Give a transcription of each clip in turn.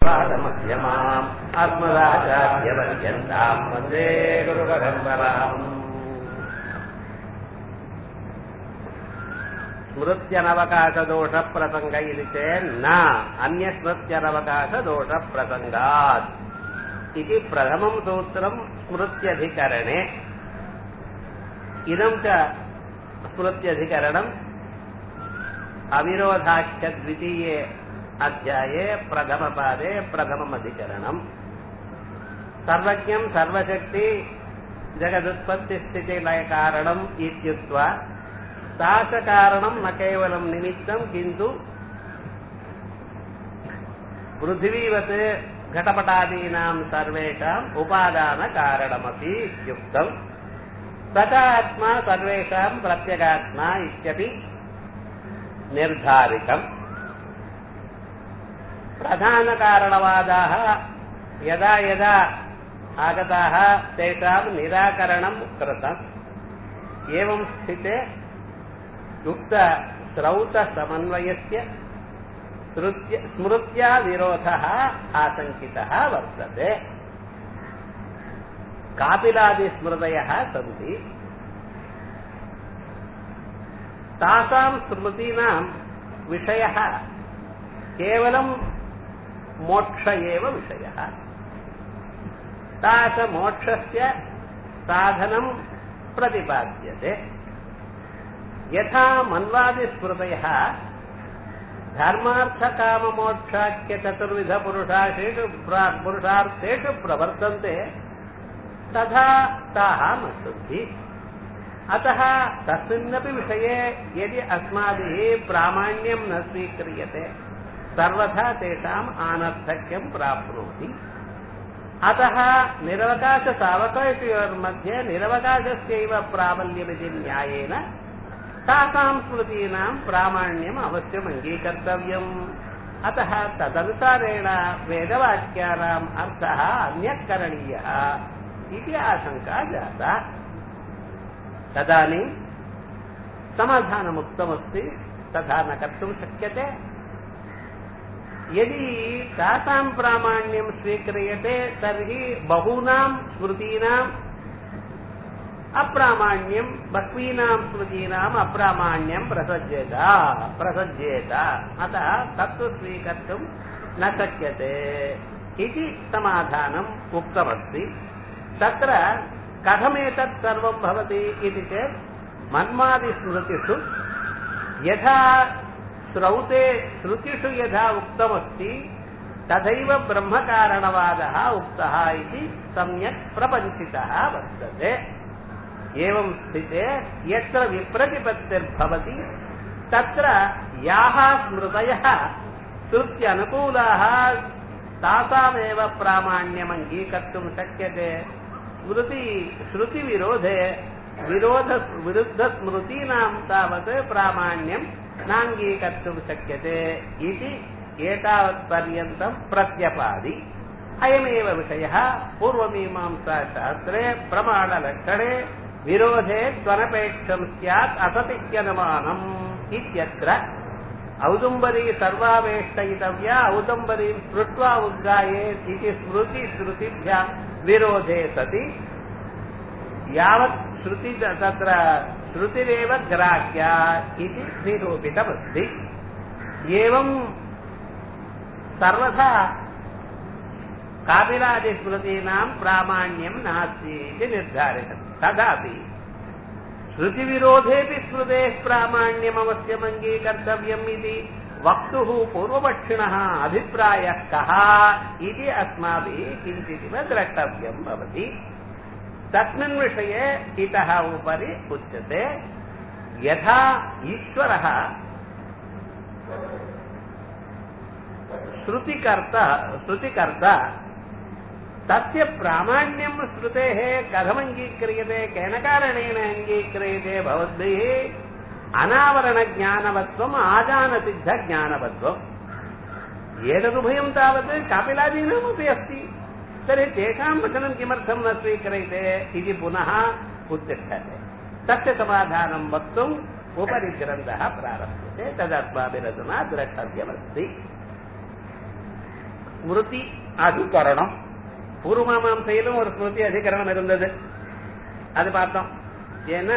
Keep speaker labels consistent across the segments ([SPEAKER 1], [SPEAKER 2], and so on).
[SPEAKER 1] पादमध्यमाम् अस्मदाचार्यपर्यन्ताम् वन्दे गुरुपरम्पराम् स्मृत्यनवकाशदोषप्रसङ्ग इति चेत् न अन्यस्मृत्यनवकाशदोषप्रसङ्गात् इति प्रथमम् सूत्रम् स्मृत्यधिकरणे इदम् च स्मृत्यधिकरणम् अविरोधाख्य द्वितीये अध्याये प्रथमपादे प्रथममधिकरणम् सर्वज्ञम् सर्वशक्ति जगदुत्पत्तिस्थितिलयकारणम् इत्युक्त्वा तासकारणम् न केवलम् निमित्तम् किन्तु पृथिवीवत् घटपटादीनाम् सर्वेषाम् उपादानकारणमपि इत्युक्तम् तथा आत्मा सर्वेषाम् प्रत्यगात्मा इत्यपि निर्धारितम् प्रधानकारणवादाः यदा यदा आगताः तेषाम् निराकरणम् कृतम् एवम् स्थिते युक्तश्रौतसमन्वयस्य स्मृत्या विरोधः आशङ्कितः वर्तते कापिलादिस्मृतयः सन्ति तासाम् स्मृतीनाम् विषयः केवलम् मोक्ष एव विषयः तादृशमोक्षस्य साधनम् प्रतिपाद्यते यथा मन्वादिस्मृतयः धर्मार्थकाममोक्षाख्यचतुर्विधपुरुषार्थेषु पुरुषार्थेषु प्रवर्तन्ते तथा ताः न सन्ति अतः तस्मिन्नपि विषये यदि अस्माभिः प्रामाण्यम् न स्वीक्रियते सर्वथा तेषाम् अनर्थक्यम् प्राप्नोति अतः निरवकाशसावकाशयोर्मध्ये निरवकाशस्यैव प्राबल्यमिति न्यायेन तासाम् स्मृतीनाम् प्रामाण्यम् अवश्यम् अङ्गीकर्तव्यम् अतः तदनुसारेण वेदवाक्यानाम् अर्थः अन्यः करणीयः इति आशङ्का जाता तदानीम् समाधानमुक्तमस्ति तथा न कर्तुम् शक्यते यदि तासाम् प्रामाण्यम् स्वीक्रियते तर्हि बहूनाम् स्मृतीनाम् अप्रामाण्यम् बह्वीनाम् स्मृतीनाम् अप्रामाण्यम् प्रसज्येत प्रसज्येत अतः तत्तु स्वीकर्तुम् न शक्यते इति समाधानम् उक्तमस्ति तत्र कथमेतत् सर्वम् भवति इति चेत् मन्मादिस्मृतिषु यथा श्रौते श्रुतिषु यथा उक्तमस्ति तथैव ब्रह्मकारणवादः उक्तः इति सम्यक् प्रपञ्चितः वर्तते एवं स्थिते यत्र विप्रतिपत्तिर्भवति तत्र याः स्मृतयः श्रुत्यनुकूलाः तासामेव प्रामाण्यम् अङ्गीकर्तुं शक्यते स्मृति श्रुतिविरोधे विरोध विरुद्धस्मृतीनां तावत् प्रामाण्यं नाङ्गीकर्तुं शक्यते इति एतावत्पर्यन्तं प्रत्यपादि अयमेव विषयः पूर्वमीमांसाशास्त्रे प्रमाणलक्षणे विरोधे त्वनपेक्षं स्यात् असतिह्यनुमानम् इत्यत्र औदुम्बरी सर्वावेष्टयितव्या औदुम्बरीं स्मृत्वा उद्गायेत् इति स्मृतिश्रुतिभ्यां विरोधे सति यावत् श्रुति तत्र श्रुतिरेव ग्राह्या इति निरूपितमस्ति एवं सर्वथा कापिलादिस्मृतीनां प्रामाण्यं नास्ति इति निर्धारितम् तथापि श्रुतिविरोधेऽपि स्मृतेः प्रामाण्यमवश्यम् अङ्गीकर्तव्यम् इति वक्तुः पूर्वपक्षिणः अभिप्रायः कः इति अस्माभिः किञ्चिदिव द्रष्टव्यम् भवति तस्मिन् विषये इतः उपरि उच्यते यथा ईश्वरः श्रुतिकर्ता श्रुतिकर्ता तस्य प्रामाण्यं श्रुतेः कथमङ्गीक्रियते केन कारणेन अङ्गीक्रियते भवद्भिः अनावरणज्ञानवत्वम् आजानसिद्धज्ञानवत्वम् एतदुभयं तावत् कापिलादीनामपि अस्ति तर्हि तेषां वचनं किमर्थं न स्वीक्रियते इति पुनः उत्तिष्ठते तस्य समाधानं वक्तुम् उपरि ग्रन्थः प्रारभ्यते तदस्माभिरधुना द्रष्टव्यमस्ति ஸ்மிருதி அதிகரணம் பூர்வமாம்சையிலும் ஒரு ஸ்மிருதி அதிகரணம் இருந்தது அது பார்த்தோம் ஏன்னா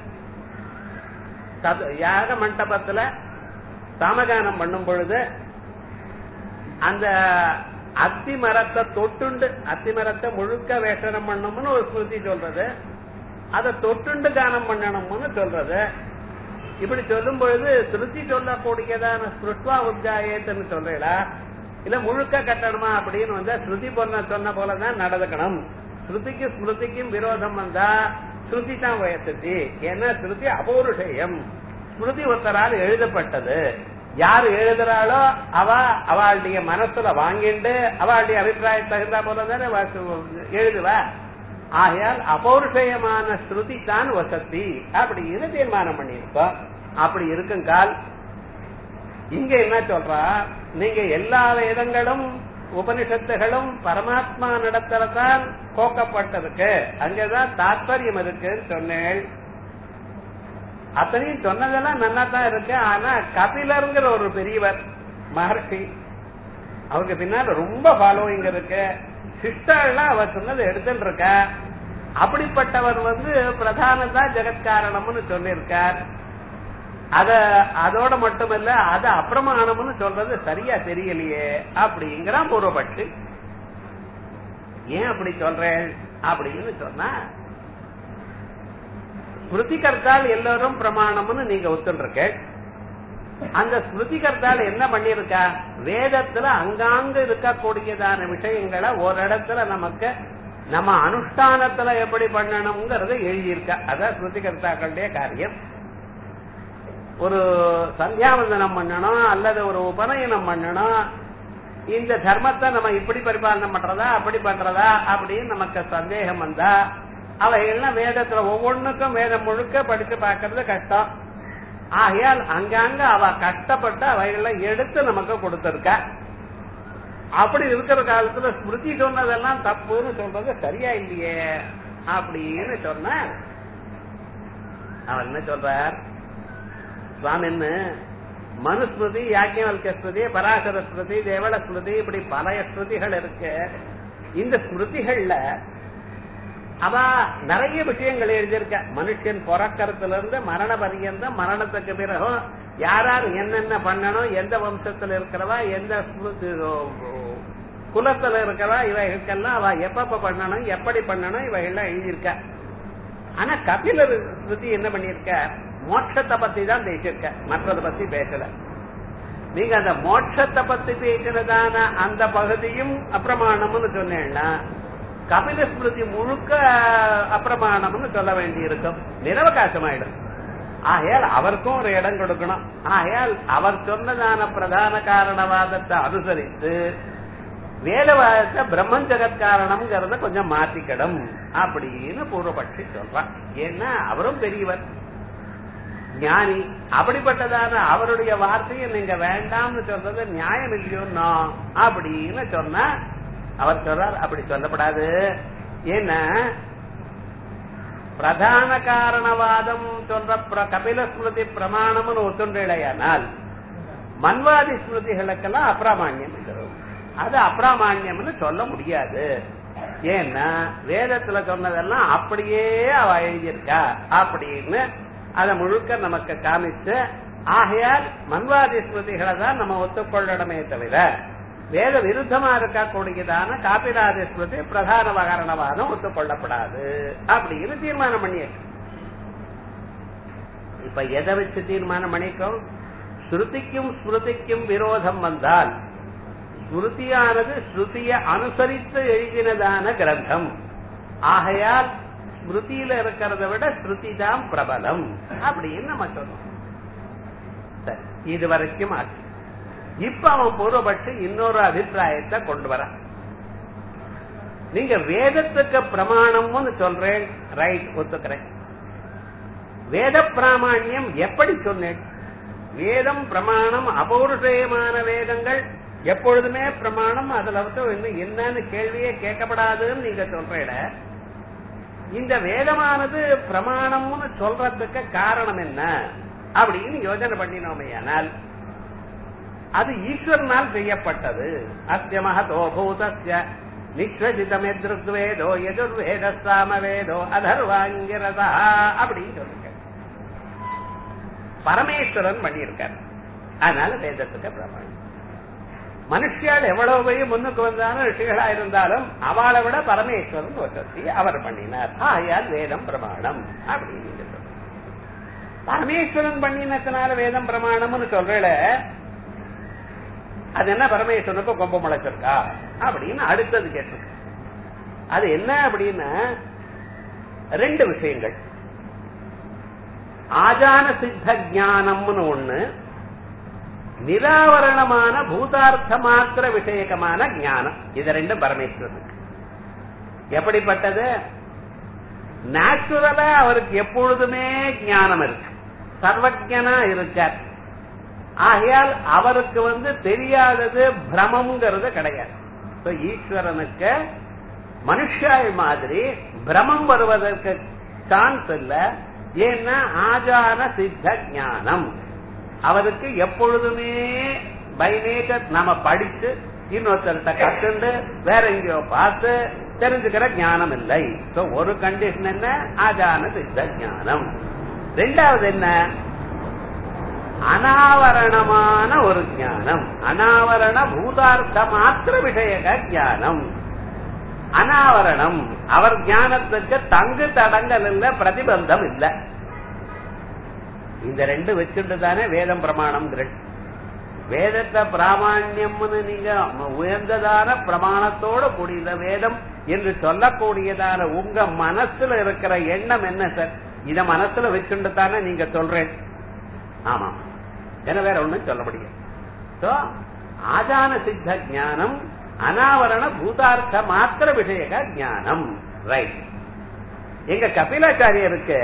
[SPEAKER 1] தது- யாக மண்டபத்துல சாமகானம் பண்ணும் பொழுது அந்த அத்தி மரத்தை தொட்டுண்டு அத்தி மரத்தை முழுக்க வேஷனம் பண்ணணும்னு ஒரு ஸ்மிருதி சொல்றது அதை தொட்டுண்டு கானம் பண்ணணும்னு சொல்றது இப்படி சொல்லும் பொழுது ஸ்ருதி சொல்லக்கூடியதான ஸ்ருத்வா உத்காயத்துன்னு சொல்றீங்களா இல்ல முழுக்க கட்டணுமா அப்படின்னு வந்தா ஸ்ருதி பொண்ண சொன்ன போலதான் நடந்துக்கணும் ஸ்ருதிக்கு ஸ்மிருதிக்கும் விரோதம் வந்தா ஸ்ருதி தான் வயசுத்தி ஏன்னா ஸ்ருதி அபௌருஷயம் ஸ்மிருதி ஒருத்தரால் எழுதப்பட்டது யார் எழுதுறாளோ அவ அவளுடைய மனசுல வாங்கிண்டு அவளுடைய அபிப்பிராயம் தகுந்தா போல தானே எழுதுவா ஆகையால் அபௌருஷயமான ஸ்ருதி தான் வசதி அப்படின்னு தீர்மானம் பண்ணியிருக்கோம் அப்படி இருக்கும் கால் இங்க என்ன சொல்றா நீங்க எல்லா வேதங்களும் உபனிஷத்துகளும் பரமாத்மா நடத்தல தான் கோக்கப்பட்டிருக்கு அங்கதான் தாத்பரியம் இருக்குன்னு சொன்னேன் அத்தனையும் சொன்னதெல்லாம் நல்லா தான் இருக்கு ஆனா கபிலருங்கிற ஒரு பெரியவர் மகர்ஷி அவருக்கு பின்னால ரொம்ப ஃபாலோயிங் இருக்கு சிஸ்டர்லாம் அவர் சொன்னதை எடுத்துட்டு இருக்க அப்படிப்பட்டவர் வந்து பிரதானதா ஜெகத்காரணம்னு சொல்லியிருக்கார் அத அதோட மட்டுமல்ல அது அப்பிரமாணம்னு சொல்றது சரியா தெரியலையே அப்படிங்கிறான் பூர்வப்பட்டு ஏன் அப்படி சொல்றேன் அப்படின்னு சொன்னா ஸ்மிருதி கர்த்தால் எல்லாரும் பிரமாணம்னு நீங்க ஒத்துருக்க அந்த ஸ்மிருதி கர்த்தால் என்ன பண்ணிருக்கா வேதத்துல அங்காங்க இருக்கக்கூடியதான விஷயங்களை ஒரு இடத்துல நமக்கு நம்ம அனுஷ்டானத்துல எப்படி பண்ணணுங்கிறத எழுதியிருக்கா அதான் ஸ்மிருதி கர்த்தாக்களுடைய காரியம் ஒரு சந்தியாவந்தனம் பண்ணணும் அல்லது ஒரு உபநயனம் பண்ணணும் இந்த தர்மத்தை நம்ம இப்படி பரிபாலனை பண்றதா அப்படி பண்றதா அப்படின்னு நமக்கு சந்தேகம் வந்தா அவைகள்லாம் வேதத்துல ஒவ்வொன்றுக்கும் வேதம் முழுக்க படிச்சு பார்க்கறது கஷ்டம் ஆகையால் அங்கங்க அவ கஷ்டப்பட்டு அவைகள்லாம் எடுத்து நமக்கு கொடுத்திருக்க அப்படி இருக்கிற காலத்துல ஸ்மிருதி சொன்னதெல்லாம் தப்புன்னு சொல்றது சரியா இல்லையே அப்படின்னு சொன்ன அவர் என்ன சொல்றார் சுவாமின்னு மனுஸ்மிருதி யாக்கியவல்க ஸ்மிருதி பராசர ஸ்மிருதி தேவல ஸ்மிருதி இப்படி பல ஸ்மிருதிகள் இருக்கு இந்த ஸ்மிருதிகள்ல அவ நிறைய விஷயங்கள் எழுதியிருக்க மனுஷன் பிறக்கறதுல இருந்து மரண பரியந்தம் மரணத்துக்கு பிறகும் யார் யார் என்னென்ன பண்ணணும் எந்த வம்சத்துல இருக்கிறவா எந்த ஸ்மிருதி குலத்துல இருக்கிறவா இவைகளுக்கெல்லாம் அவ எப்பப்ப பண்ணணும் எப்படி பண்ணணும் இவைகள்லாம் எழுதியிருக்க ஆனா கபிலர் ஸ்மிருதி என்ன பண்ணிருக்க மோட்சத்தை பத்தி தான் பேசியிருக்க மற்றதை பத்தி பேசல நீங்க அந்த மோட்சத்தை பத்தி பேசினதான அந்த பகுதியும் அப்பிரமாணம்னு சொன்னேன்னா கபில ஸ்மிருதி முழுக்க அப்பிரமாணம்னு சொல்ல வேண்டி இருக்கும் நிரவகாசமாயிடும் ஆகையால் அவருக்கும் ஒரு இடம் கொடுக்கணும் ஆகையால் அவர் சொன்னதான பிரதான காரணவாதத்தை அனுசரித்து வேதவாதத்தை பிரம்மன் ஜெகத் காரணம்ங்கிறத கொஞ்சம் மாத்திக்கணும் அப்படின்னு பூர்வபட்சி சொல்றான் ஏன்னா அவரும் பெரியவர் ஞானி அப்படிப்பட்டதான அவருடைய வார்த்தையை நீங்க வேண்டாம்னு சொல்றது நியாயம் இல்லையோன்னா அப்படின்னு சொன்னா அவர் சொல்றார் அப்படி சொல்லப்படாது ஏன்னா பிரதான காரணவாதம் சொல்ற பிர- கபில ஸ்மிருதி பிரமாணம்னு ஒத்துண்டையானால் மன்வாதி ஸ்மிருதிகளுக்கெல்லாம் அப்பிராமான்யம் இருக்கிறது அது அப்பிராமான்யம்னு சொல்ல முடியாது ஏன்னா வேதத்துல சொன்னதெல்லாம் அப்படியே அவ எழுதியிருக்கா அப்படின்னு அதை முழுக்க நமக்கு காமிச்சு ஆகையால் மன்வாதி ஸ்மிருதிகளை தான் நம்ம ஒத்துக்கொள்ளணுமே தவிர வேத விருத்தமா இருக்கக்கூடியதான காப்பிராதி ஸ்மிருதி பிரதான வகரணவாதம் ஒத்துக்கொள்ளப்படாது அப்படின்னு தீர்மானம் பண்ணியாச்சு இப்ப எதை வச்சு தீர்மானம் பண்ணிக்கும் ஸ்ருதிக்கும் ஸ்மிருதிக்கும் விரோதம் வந்தால் ஸ்மிருதியானது ஸ்ருதியை அனுசரித்து எழுதினதான கிரந்தம் ஆகையால் ஸ்மிருதியில இருக்கிறத விட ஸ்ருதி தான் பிரபலம் அப்படின்னு நம்ம சொன்னோம் சரி, இது வரைக்கும் ஆச்சு இப்ப அவன் பூர்வபட்சி இன்னொரு அபிப்பிராயத்தை கொண்டு வர நீங்க வேதத்துக்கு பிரமாணம்னு சொல்றேன் ரைட் ஒத்துக்கிறேன் வேத பிராமாண்யம் எப்படி சொன்னேன் வேதம் பிரமாணம் அபௌருஷயமான வேதங்கள் எப்பொழுதுமே பிரமாணம் அதுல வந்து இன்னும் என்னன்னு கேள்வியே கேட்கப்படாதுன்னு நீங்க சொல்றீட இந்த வேதமானது பிரமாணம்னு சொல்றதுக்கு காரணம் என்ன அப்படின்னு யோசனை பண்ணினோமே ஆனால் அது ஈஸ்வரனால் செய்யப்பட்டது அஸ்ய மகதோ பூதஸ்ய நிஸ்வசிதமெதிருத்வேதோ எதிர்வேத சாமவேதோ அதர்வாங்கிரதா அப்படின்னு சொல்லுங்க பரமேஸ்வரன் பண்ணியிருக்கார் அதனால வேதத்துக்கு பிரமாணம் மனுஷியால் எவ்வளவு போய் முன்னுக்கு வந்தாலும் ரிஷிகளா இருந்தாலும் அவளை விட பரமேஸ்வரன் வசதி அவர் பண்ணினார் ஆயால் வேதம் பிரமாணம் அப்படின்னு நீங்க சொல்றீங்க. பரமேஸ்வரன் பண்ணினத்தினால வேதம் பிரமாணம்னு சொல்றேல அது என்ன பரமேஸ்வரனுக்கு கொம்ப முளைச்சிருக்கா அப்படின்னு அடுத்தது கேட்டிருக்கு அது என்ன அப்படின்னா ரெண்டு விஷயங்கள் ஆஜான சித்த ஞானம்னு ஒண்ணு நிராவரணமான பூதார்த்த மாத்திர விஷயகமான ஞானம் இது ரெண்டும் பரமேஸ்வரனுக்கு எப்படிப்பட்டது நேச்சுரலா அவருக்கு எப்பொழுதுமே ஞானம் இருக்கு சர்வஜனா இருக்கார் ஆகையால் அவருக்கு வந்து தெரியாதது பிரமம்ங்கிறது கிடையாது So, ஈஸ்வரனுக்கு மனுஷாய் மாதிரி பிரமம் வருவதற்கு சான்ஸ் இல்ல ஏன்னா ஆஜான சித்த ஞானம் அவருக்கு எப்பொழுதுமே பை நேச்சர் நாம படிச்சு இன்னொருத்தர்கிட்ட கத்துண்டு வேற எங்கேயோ பார்த்து தெரிஞ்சுக்கிற ஞானம் இல்லை So, ஒரு கண்டிஷன் என்ன ஆஜான சித்த ஞானம் ரெண்டாவது என்ன அனாவரணமான ஒரு ஞானம் அனாவரண பூதார்த்த மாத்திர விஷயக ஞானம் அனாவரணம் அவர் ஞானத்துக்கு தங்கு தடங்கள் இல்ல பிரதிபந்தம் இல்ல இந்த ரெண்டு வச்சுட்டு தானே வேதம் பிரமாணம் வேதத்தை பிராமாண்யம்னு நீங்க உயர்ந்ததான பிரமாணத்தோட கூடிய வேதம் என்று சொல்லக்கூடியதான உங்க மனசுல இருக்கிற எண்ணம் என்ன சார் இத மனசுல வச்சுட்டு தானே நீங்க சொல்றேன் ஆமா என வேற ஒண்ணும் சொல்ல முடியும் So, ஆஜான சித்த ஞானம் அனாவரண பூதார்த்த மாத்திர விஷயக ஞானம் ரைட் எங்க கபிலாச்சாரியருக்கு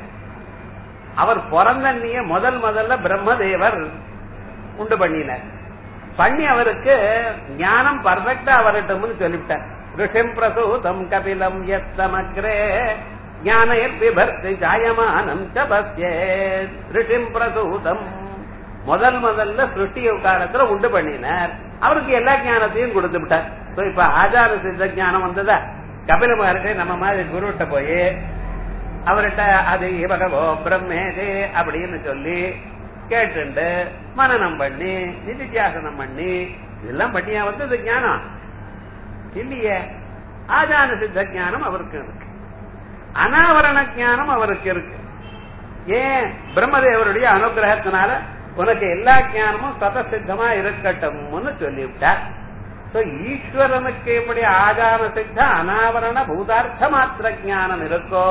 [SPEAKER 1] அவர் பிறந்தன்னிய முதல் முதல்ல பிரம்மதேவர் உண்டு பண்ணினார் பண்ணி அவருக்கு ஞானம் பர்ஃபெக்டா வரட்டும்னு சொல்லிவிட்டார் ரிஷிம் பிரசூதம் கபிலம் எத்தமக்ரே ஞானயர் விபர்த்தி ஜாயமானம் சபஸ்யே ரிஷிம் பிரசூதம் முதல் முதல்ல சிருஷ்டி காலத்துல உண்டு பண்ணினார் அவருக்கு எல்லா ஞானத்தையும் கொடுத்து விட்டார் So, இப்ப ஆச்சார சித்த ஞானம் வந்ததா கபில மகர்ஷி நம்ம மாதிரி குருட்ட போய் அவர்கிட்ட அது இவகவோ பிரம்மேதே அப்படின்னு சொல்லி கேட்டுண்டு மனநம் பண்ணி நிதித்தியாசனம் பண்ணி இதெல்லாம் பண்ணியா வந்தது ஞானம் இல்லையே ஆஜான சித்த ஞானம் அவருக்கு இருக்கு அனாவரண ஞானம் அவருக்கு இருக்கு ஏன் பிரம்மதேவருடைய அனுகிரகத்தினால உனக்கு எல்லா ஞானமும் சதசித்தமா இருக்கட்டும்னு சொல்லிவிட்டார் So, ஈஸ்வரனுக்கு எப்படி ஆஜான சித்த அனாவரண பூதார்த்த மாத்திர ஞானம் இருக்கோ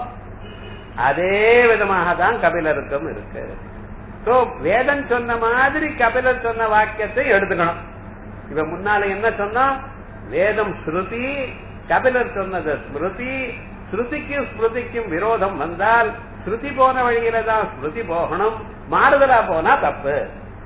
[SPEAKER 1] அதே விதமாக தான் கபிலருக்கும் இருக்கு சோ வேதம் சொன்ன மாதிரி கபிலர் சொன்ன வாக்கியத்தை எடுத்துக்கணும் இவ முன்னால என்ன சொன்னோம் வேதம் ஸ்ருதி கபிலர் சொன்னது ஸ்மிருதி ஸ்ருதிக்கும் ஸ்மிருதிக்கும் விரோதம் வந்தால் ஸ்ருதி போன வழியில தான் ஸ்மிருதி போகணும் மாறுதலா போனா தப்பு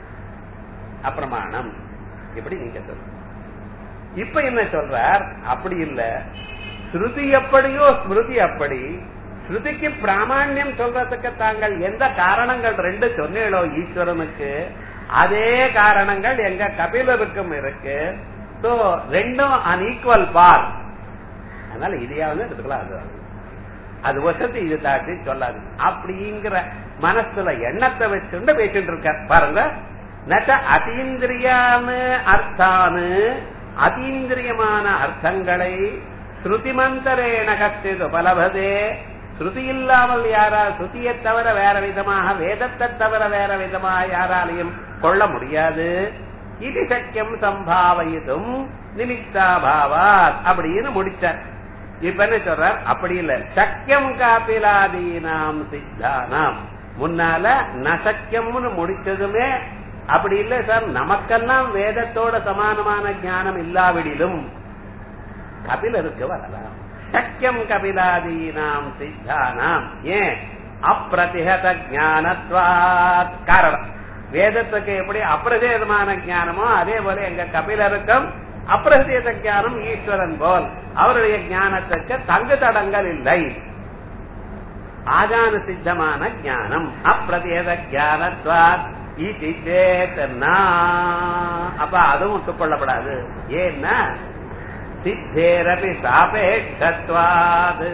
[SPEAKER 1] அப்பிரமாணம் இப்படி நீங்க சொல்லுங்க இப்ப என்ன சொல்றார் அப்படி இல்ல ஸ்ருதி எப்படியோ ஸ்மிருதி அப்படி ஸ்ருதிக்கு பிராமாண்யம் சொல்றதுக்கு தாங்கள் எந்த காரணங்கள் ரெண்டு சொன்னீங்களோ ஈஸ்வரனுக்கு அதே காரணங்கள் எங்க கபிலருக்கும் இருக்கு சோ ரெண்டும் அன்ஈக்குவல் பார் அதனால இதையாவது எடுத்துக்கலாம் அது அது வசதி இது தாட்டி சொல்லாது அப்படிங்கிற மனசுல எண்ணத்தை வச்சுட்டு பேசிட்டு இருக்க பாருங்க நச்ச அதீந்திரியானு அர்த்தானு அதீந்திரியமான அர்த்தங்களை ஸ்ருதிமந்தரேன கத்திது பலபதே ஸ்ருதி இல்லாமல் யாரா ஸ்ருதியை தவிர வேற விதமாக வேதத்தை தவிர வேற விதமாக யாராலையும் கொள்ள முடியாது இது சக்கியம் சம்பாவயிதும் நிமித்தாபாவாத் அப்படின்னு முடிச்சார் இப்ப என்ன சொல்றார் அப்படி இல்ல சக்கியம் காப்பிலாதீனாம் சித்தானாம் முன்னால நசக்கியம்னு முடிச்சதுமே அப்படி இல்ல சார் நமக்கெல்லாம் வேதத்தோட சமானமான ஞானம் இல்லாவிடிலும் கபிலருக்கு வரலாம் சக்கியம் கபிலாதீனாம் சித்தானாம் ஏன் அப்பிரதிகத ஞானத்வாத் காரணம் வேதத்துக்கு எப்படி அப்பிரதேதமான ஞானமோ அதே போல எங்க கபிலருக்கும் அப்பிரதேத ஞானம் ஈஸ்வரன் போல் அவருடைய ஞானத்துக்கு தங்கு தடங்கள் இல்லை ஆஜான சித்தமான ஞானம் அப்பிரதேத ஞானத்வாத் இது சேத்தனா அப்ப அதுவும் ஒத்துக்கொள்ளப்படாது ஏன்னா சித்தேரபி சாபேட்சத்வாது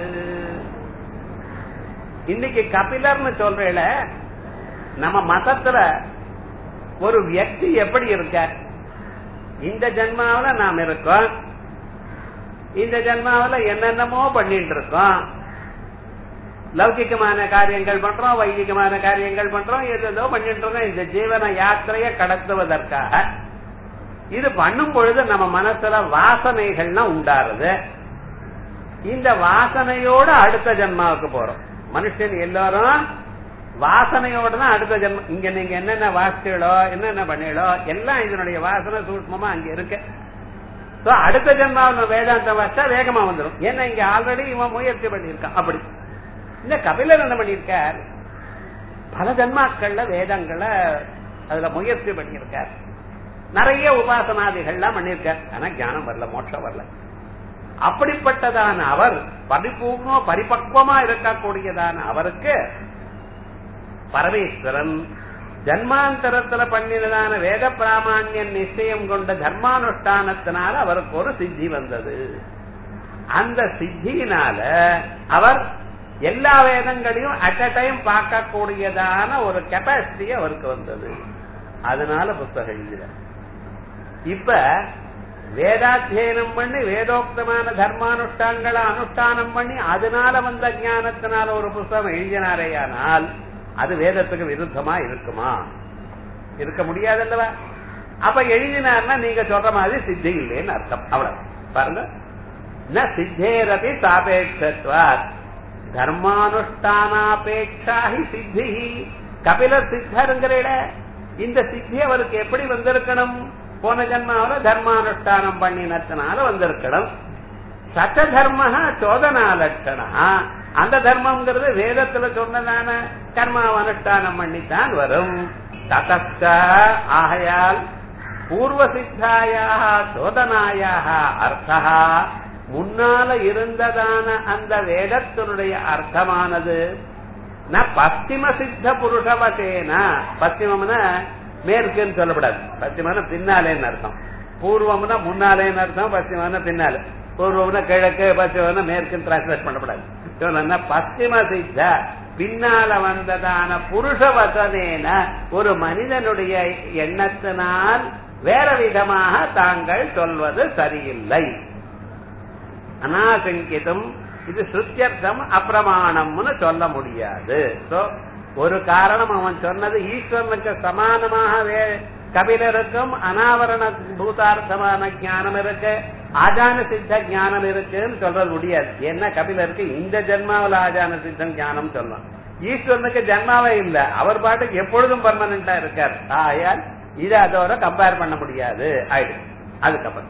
[SPEAKER 1] இன்னைக்கு கபிலர்னு சொல்றேல நம்ம மதத்துல ஒரு வியக்தி எப்படி இருக்க இந்த ஜென்மாவில நாம் இருக்கோம் இந்த ஜென்மாவில என்னென்னமோ பண்ணிட்டு இருக்கோம் லௌகிகமான காரியங்கள் பண்றோம் வைதிகமான காரியங்கள் பண்றோம் ஏதோ பண்ணிட்டு இருக்கோம் இந்த ஜீவன யாத்திரையை கடத்துவதற்காக இது பண்ணும் பொழுது நம்ம மனசுல வாசனைகள்லாம் உண்டாருது இந்த வாசனையோட அடுத்த ஜென்மாவுக்கு போறோம் மனுஷன் எல்லாரும் வாசனையோட தான் அடுத்த ஜென்மம் இங்க நீங்க என்னென்ன வாசிச்சீங்களோ என்னென்ன பண்ணீங்களோ எல்லாம் இதனுடைய வாசனை சூட்சமா அங்க இருக்கு சோ அடுத்த ஜென்மாவில் வேதாந்தம் வச்சா வேகமா வந்துடும் ஏன்னா இங்க ஆல்ரெடி இவன் முயற்சி பண்ணியிருக்கான் அப்படி இந்த கபிலர் என்ன பண்ணியிருக்கார் பல ஜன்மாக்கள்ல வேதங்களை அதுல முயற்சி பண்ணியிருக்கார் நிறைய உபாசனாதிகள்லாம் பண்ணியிருக்கார் ஆனா ஞானம் வரல மோட்சம் வரல அப்படிப்பட்டதான அவர் பரிபூர்ண பரிபக்வமா இருக்கக்கூடியதான அவருக்கு பரமேஸ்வரன் ஜன்மாந்தரத்துல பண்ணினதான வேத பிராமான்யம் நிச்சயம் கொண்ட தர்மானுஷ்டானத்தினால அவருக்கு ஒரு சித்தி வந்தது அந்த சித்தியினால அவர் எல்லா வேதங்களையும் அட் அ டைம் பார்க்கக்கூடியதான ஒரு கெப்பாசிட்டி அவருக்கு வந்தது அதனால புஸ்தகம் எழுதினார் இப்ப வேதாத்தியனம் பண்ணி வேதோக்தமான தர்மானுஷ்டான்களை அனுஷ்டானம் பண்ணி அதனால வந்த ஞானத்தினால ஒரு புஸ்தகம் எழுதினாரேயானால் அது வேதத்துக்கு விருத்தமா இருக்குமா இருக்க முடியாதல்லவா அப்ப எழுதினார்னா நீங்க சொல்ற மாதிரி சித்தி இல்லைன்னு அர்த்தம் அவ்வளவு பாருங்க ந சித்தேரபி சாபேட்சத்வாத் தர்மானுஷ்டானாபேட்சா ஹி சித்தி கபிலர் சித்தருங்கிற இந்த சித்தி அவருக்கு எப்படி வந்திருக்கணும் போன ஜன்மாவில தர்மானுஷ்டானம் பண்ணினத்தினால வந்திருக்கணும் சச்ச தர்ம சோதனா லட்சணா அந்த தர்மம்ங்கிறது வேதத்துல சொன்னதான கர்மாவ அனுஷ்டானம் பண்ணித்தான் வரும் ததஸ்த ஆகையால் பூர்வ சித்தாயாக சோதனாயாக அர்த்தா முன்னால இருந்ததான அந்த வேதத்தினுடைய அர்த்தமானது ந பশ্চিம சித்த புருஷவசேன பশ্চিமம்னா மேற்குன்னு சொல்லப்படாது பশ্চিமம்னா பின்னாலேன்னு அர்த்தம் பூர்வம்னா முன்னாலேன்னு அர்த்தம் பশ্চিமம்னா பின்னால பூர்வம்னா கிழக்கு பশ্চিமம்னா மேற்குன்னு டிரான்ஸ்லேட் பண்ணப்படாது சொன்னா பশ্চিம சித்த பின்னால வந்ததான புருஷ வசனேன ஒரு மனிதனுடைய எண்ணத்தினால் வேற விதமாக தாங்கள் சொல்வது சரியில்லை அனாசங்கிதம் இது சுத்தியர்த்தம் அப்பிரமாணம்னு சொல்ல முடியாது சோ ஒரு காரணம் அவன் சொன்னது ஈஸ்வரனுக்கு சமானமாக வே- கபிலருக்கும் அனாவரண பூதார்த்தமான ஞானம் இருக்கு ஆஜான சித்த ஞானம் இருக்குன்னு சொல்றது முடியாது ஏன்னா கபிலருக்கு இந்த ஜென்மாவில் ஆஜான சித்தம் ஞானம் சொல்லலாம் ஈஸ்வரனுக்கு ஜென்மாவே இல்ல அவர் பாட்டுக்கு எப்பொழுதும் பர்மனண்டா இருக்கார் ஆயால் இதை அதோட கம்பேர் பண்ண முடியாது ஆயிடுச்சு அதுக்கப்புறம்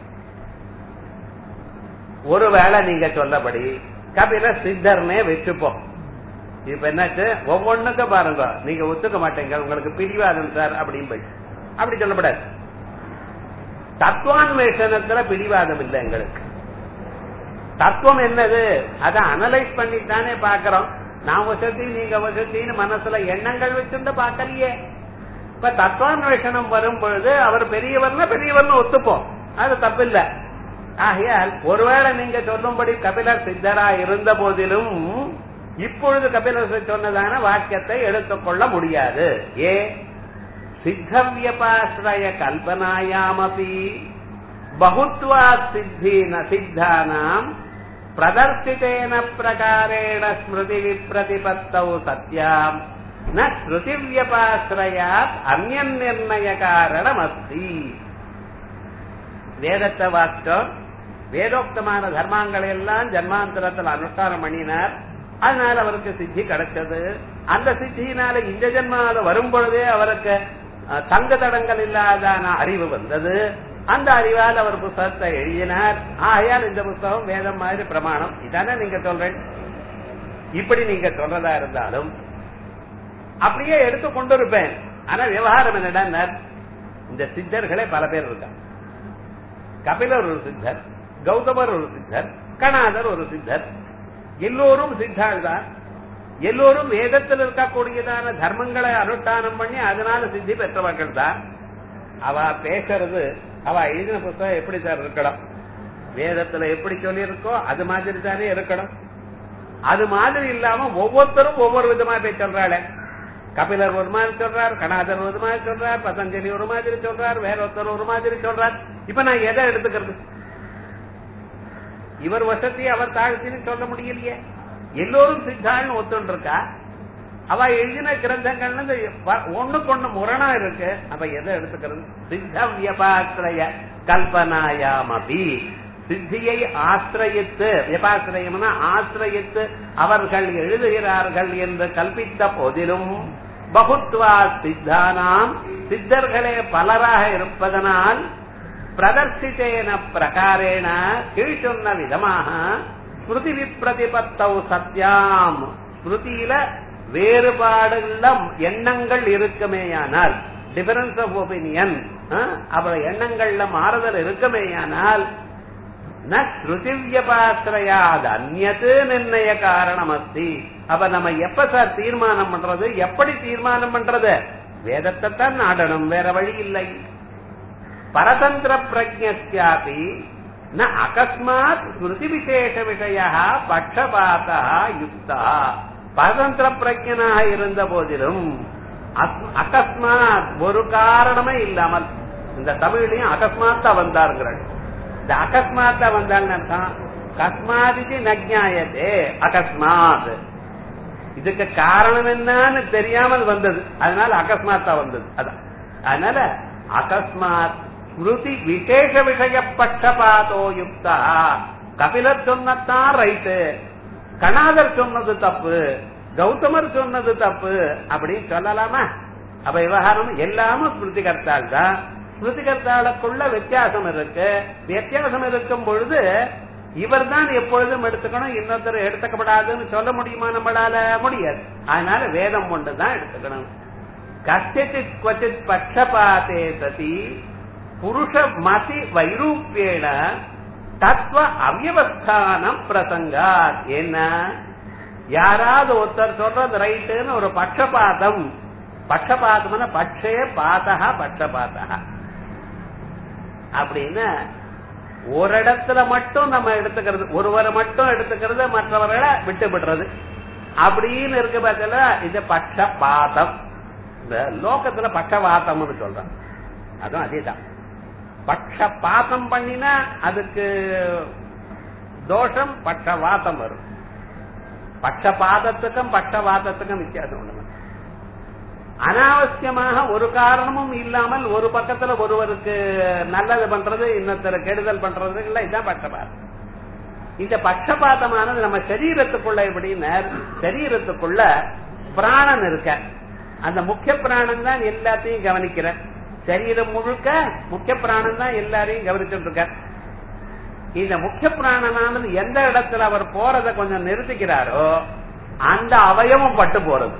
[SPEAKER 1] ஒருவேளை நீங்க சொல்லபடி கபில சித்தர்னே வச்சுப்போம் இப்ப என்னாச்சு ஒவ்வொன்றுக்கும் பாருங்க நீங்க ஒத்துக்க மாட்டீங்க உங்களுக்கு பிடிவாதம் சார் அப்படின்னு போய் அப்படி சொல்லப்படாது தத்துவான்வேஷணத்துல பிடிவாதம் இல்லை எங்களுக்கு தத்துவம் என்னது அதை அனலைஸ் பண்ணித்தானே பாக்குறோம் நான் வசதி நீங்க வசதின்னு மனசுல எண்ணங்கள் வச்சிருந்து பார்க்கலையே இப்ப தத்துவான்வேஷணம் வரும் பொழுது அவர் பெரியவர்னா பெரியவர்னு ஒத்துப்போம் அது தப்பில்ல ஆகையால் ஒருவேளை நீங்க சொல்லும்படி கபிலர் சித்தரா இருந்த போதிலும் இப்பொழுது கபிலர் சொன்னதான வாக்கியத்தை எடுத்துக்கொள்ள முடியாது ஏ சித்தவியபாசிரய கல்பனாயாமபி பகுத்வா சித்தீன சித்தானாம் பிரதர்சிதேன பிரகாரேண ஸ்மிருதி விப்ரதிபத்தௌ சத்யாம் ந ஸ்ருதி வியபாசிரயாத் அந்நியன் நிர்ணய காரணம் அஸ்தி வேதத்தை வாசிச்சோம் வேதோக்தமான தர்மங்களை எல்லாம் ஜன்மாந்தரத்தில் அனுஷ்டானம் பண்ணினார் அதனால அவருக்கு சித்தி கிடைச்சது அந்த சித்தியினால இந்த ஜென்மால வரும் பொழுதே அவருக்கு அஹ், தங்க தடங்கள் இல்லாதான அறிவு வந்தது அந்த அறிவால் அவர் புஸ்தகத்தை எழுதினார் ஆகையால் இந்த புஸ்தகம் வேதம் மாதிரி பிரமாணம் இதானே நீங்க சொல்றேன் இப்படி நீங்க சொல்றதா இருந்தாலும் அப்படியே எடுத்து கொண்டு இருப்பேன் ஆனா விவகாரம் என்னடா இந்த சித்தர்களே பல பேர் இருக்காங்க கபிலர் ஒரு சித்தர் கௌதமர் ஒரு சித்தர் கணாதர் ஒரு சித்தர் எல்லோரும் சித்தாள் தான் எல்லோரும் வேதத்தில் இருக்கக்கூடியதான தர்மங்களை அனுஷ்டானம் பண்ணி அதனால சித்தி பெற்றவர்கள் தான் அவ பேசுறது அவ எழுதின புத்தகம் எப்படி சார் இருக்கணும் வேதத்துல எப்படி சொல்லியிருக்கோ அது மாதிரி தானே இருக்கணும் அது மாதிரி இல்லாம ஒவ்வொருத்தரும் ஒவ்வொரு விதமா போய் சொல்றாளே கபிலர் ஒரு மாதிரி சொல்றார் கணாதர் ஒரு மாதிரி சொல்றார் பதஞ்சலி ஒரு மாதிரி சொல்றார் வேற ஒருத்தர் ஒரு மாதிரி சொல்றார் இப்ப நான் எதை எடுத்துக்கிறது இவர் வசதி அவர் தாழ்த்தின்னு சொல்ல முடியலையே எல்லோரும் சித்தாள்னு ஒத்துண்டு இருக்கா அவ எழுதின கிரந்தங்கள்னு ஒண்ணுக்கு ஒண்ணு முரணா இருக்கு அப்ப எதை எடுத்துக்கிறது சித்த வியபாசிரய கல்பனாயாமபி சித்தியை ஆசிரயித்து வியபாசிரயம்னா ஆசிரயித்து அவர்கள் எழுதுகிறார்கள் என்று கல்பித்த போதிலும் பகுத்வா சித்தானாம் சித்தர்களே பலராக இருப்பதனால் பிரதர்சித்தேன பிரகாரேண கீழ் சொன்ன விதமாக ஸ்மிருதி விப்ரதிபத்தௌ சத்யாம் ஸ்மிருதியில வேறுபாடுள்ள எண்ணங்கள் இருக்குமேயானால் டிஃபரன்ஸ் ஆஃப் ஒப்பீனியன் அவள் எண்ணங்கள்ல மாறுதல் இருக்குமேயானால் ந ஸ்ருதிவியபாசிரயாத் அந்நது நிர்ணய காரணம் அஸ்தி அப்ப நம்ம எப்ப சார் தீர்மானம் பண்றது எப்படி தீர்மானம் பண்றது வேதத்தை தான் நாடணும் வேற வழி இல்லை பரதந்திர பிரஜாபி ந அகஸ்மாத் ஸ்மிருதி விசேஷ விஷய பட்சபாதா யுக்தா பரதந்திர பிரஜனாக இருந்த போதிலும் அகஸ்மாத் ஒரு காரணமே இல்லாமல் இந்த தமிழ்லையும் அகஸ்மாத்தா வந்தாருங்கிறாள் இந்த அகஸ்மாத்தா வந்தான்னு அர்த்தம் கஸ்மாதிக்கு நஜாயத்தே அகஸ்மாத் இதுக்கு காரணம் என்னன்னு தெரியாமல் வந்தது அதனால அகஸ்மாத்தா வந்தது அதான் அதனால அகஸ்மாத் ஸ்மிருதி விசேஷ விஷய பட்சபாதோ யுக்தா கபிலர் சொன்னதான் ரைட்டு கணாதர் சொன்னது தப்பு கௌதமர் சொன்னது தப்பு அப்படின்னு சொல்லலாமா அப்ப விவகாரம் எல்லாமும் ஸ்மிருதிகர்த்தால் தான் ஸ்மிருதிகர்த்தாளுக்குள்ள வித்தியாசம் இருக்கு வித்தியாசம் இருக்கும் பொழுது இவர் தான் எப்பொழுதும் எடுத்துக்கணும் இன்னொருத்தர் எடுத்துக்கப்படாதுன்னு சொல்ல முடியுமா நம்மளால முடியாது அதனால வேதம் ஒன்று தான் எடுத்துக்கணும் கச்சித் கொச்சித் பட்சபாத்தே சதி புருஷ மதி வைரூப்பியேன தத்துவ அவ்வஸ்தானம் பிரசங்காத் என்ன யாராவது ஒருத்தர் சொல்றது ரைட்டுன்னு ஒரு பட்சபாதம் பட்சபாதம்னா பட்சே பாதகா பட்சபாதகா அப்படின்னு ஒரு இடத்துல மட்டும் நம்ம எடுத்துக்கிறது ஒருவரை மட்டும் எடுத்துக்கிறது மற்றவர்களை விட்டு விடுறது அப்படின்னு இருக்க பட்சத்துல இது பட்சபாதம் இந்த லோகத்துல பட்சவாதம்னு சொல்றோம் அதுவும் அதேதான் பட்சபாதம் பண்ணினா அதுக்கு தோஷம் பட்சவாதம் வரும் பட்சபாதத்துக்கும் பட்சவாதத்துக்கும் வித்தியாசம் உண்டு அனாவசியமாக ஒரு காரணமும் இல்லாமல் ஒரு பக்கத்துல ஒருவருக்கு நல்லது பண்றது இன்னொருத்தர் கெடுதல் பண்றது இல்ல இதுதான் பட்சபாதம் இந்த பட்சபாதமானது நம்ம சரீரத்துக்குள்ள எப்படின்னா சரீரத்துக்குள்ள பிராணன் இருக்க அந்த முக்கிய பிராணன் தான் எல்லாத்தையும் கவனிக்கிற சரீரம் முழுக்க முக்கிய பிராணன் தான் எல்லாரையும் கவனிச்சுட்டு இருக்க இந்த முக்கிய பிராணனானது எந்த இடத்துல அவர் போறத கொஞ்சம் நிறுத்திக்கிறாரோ அந்த அவயவம் பட்டு போறது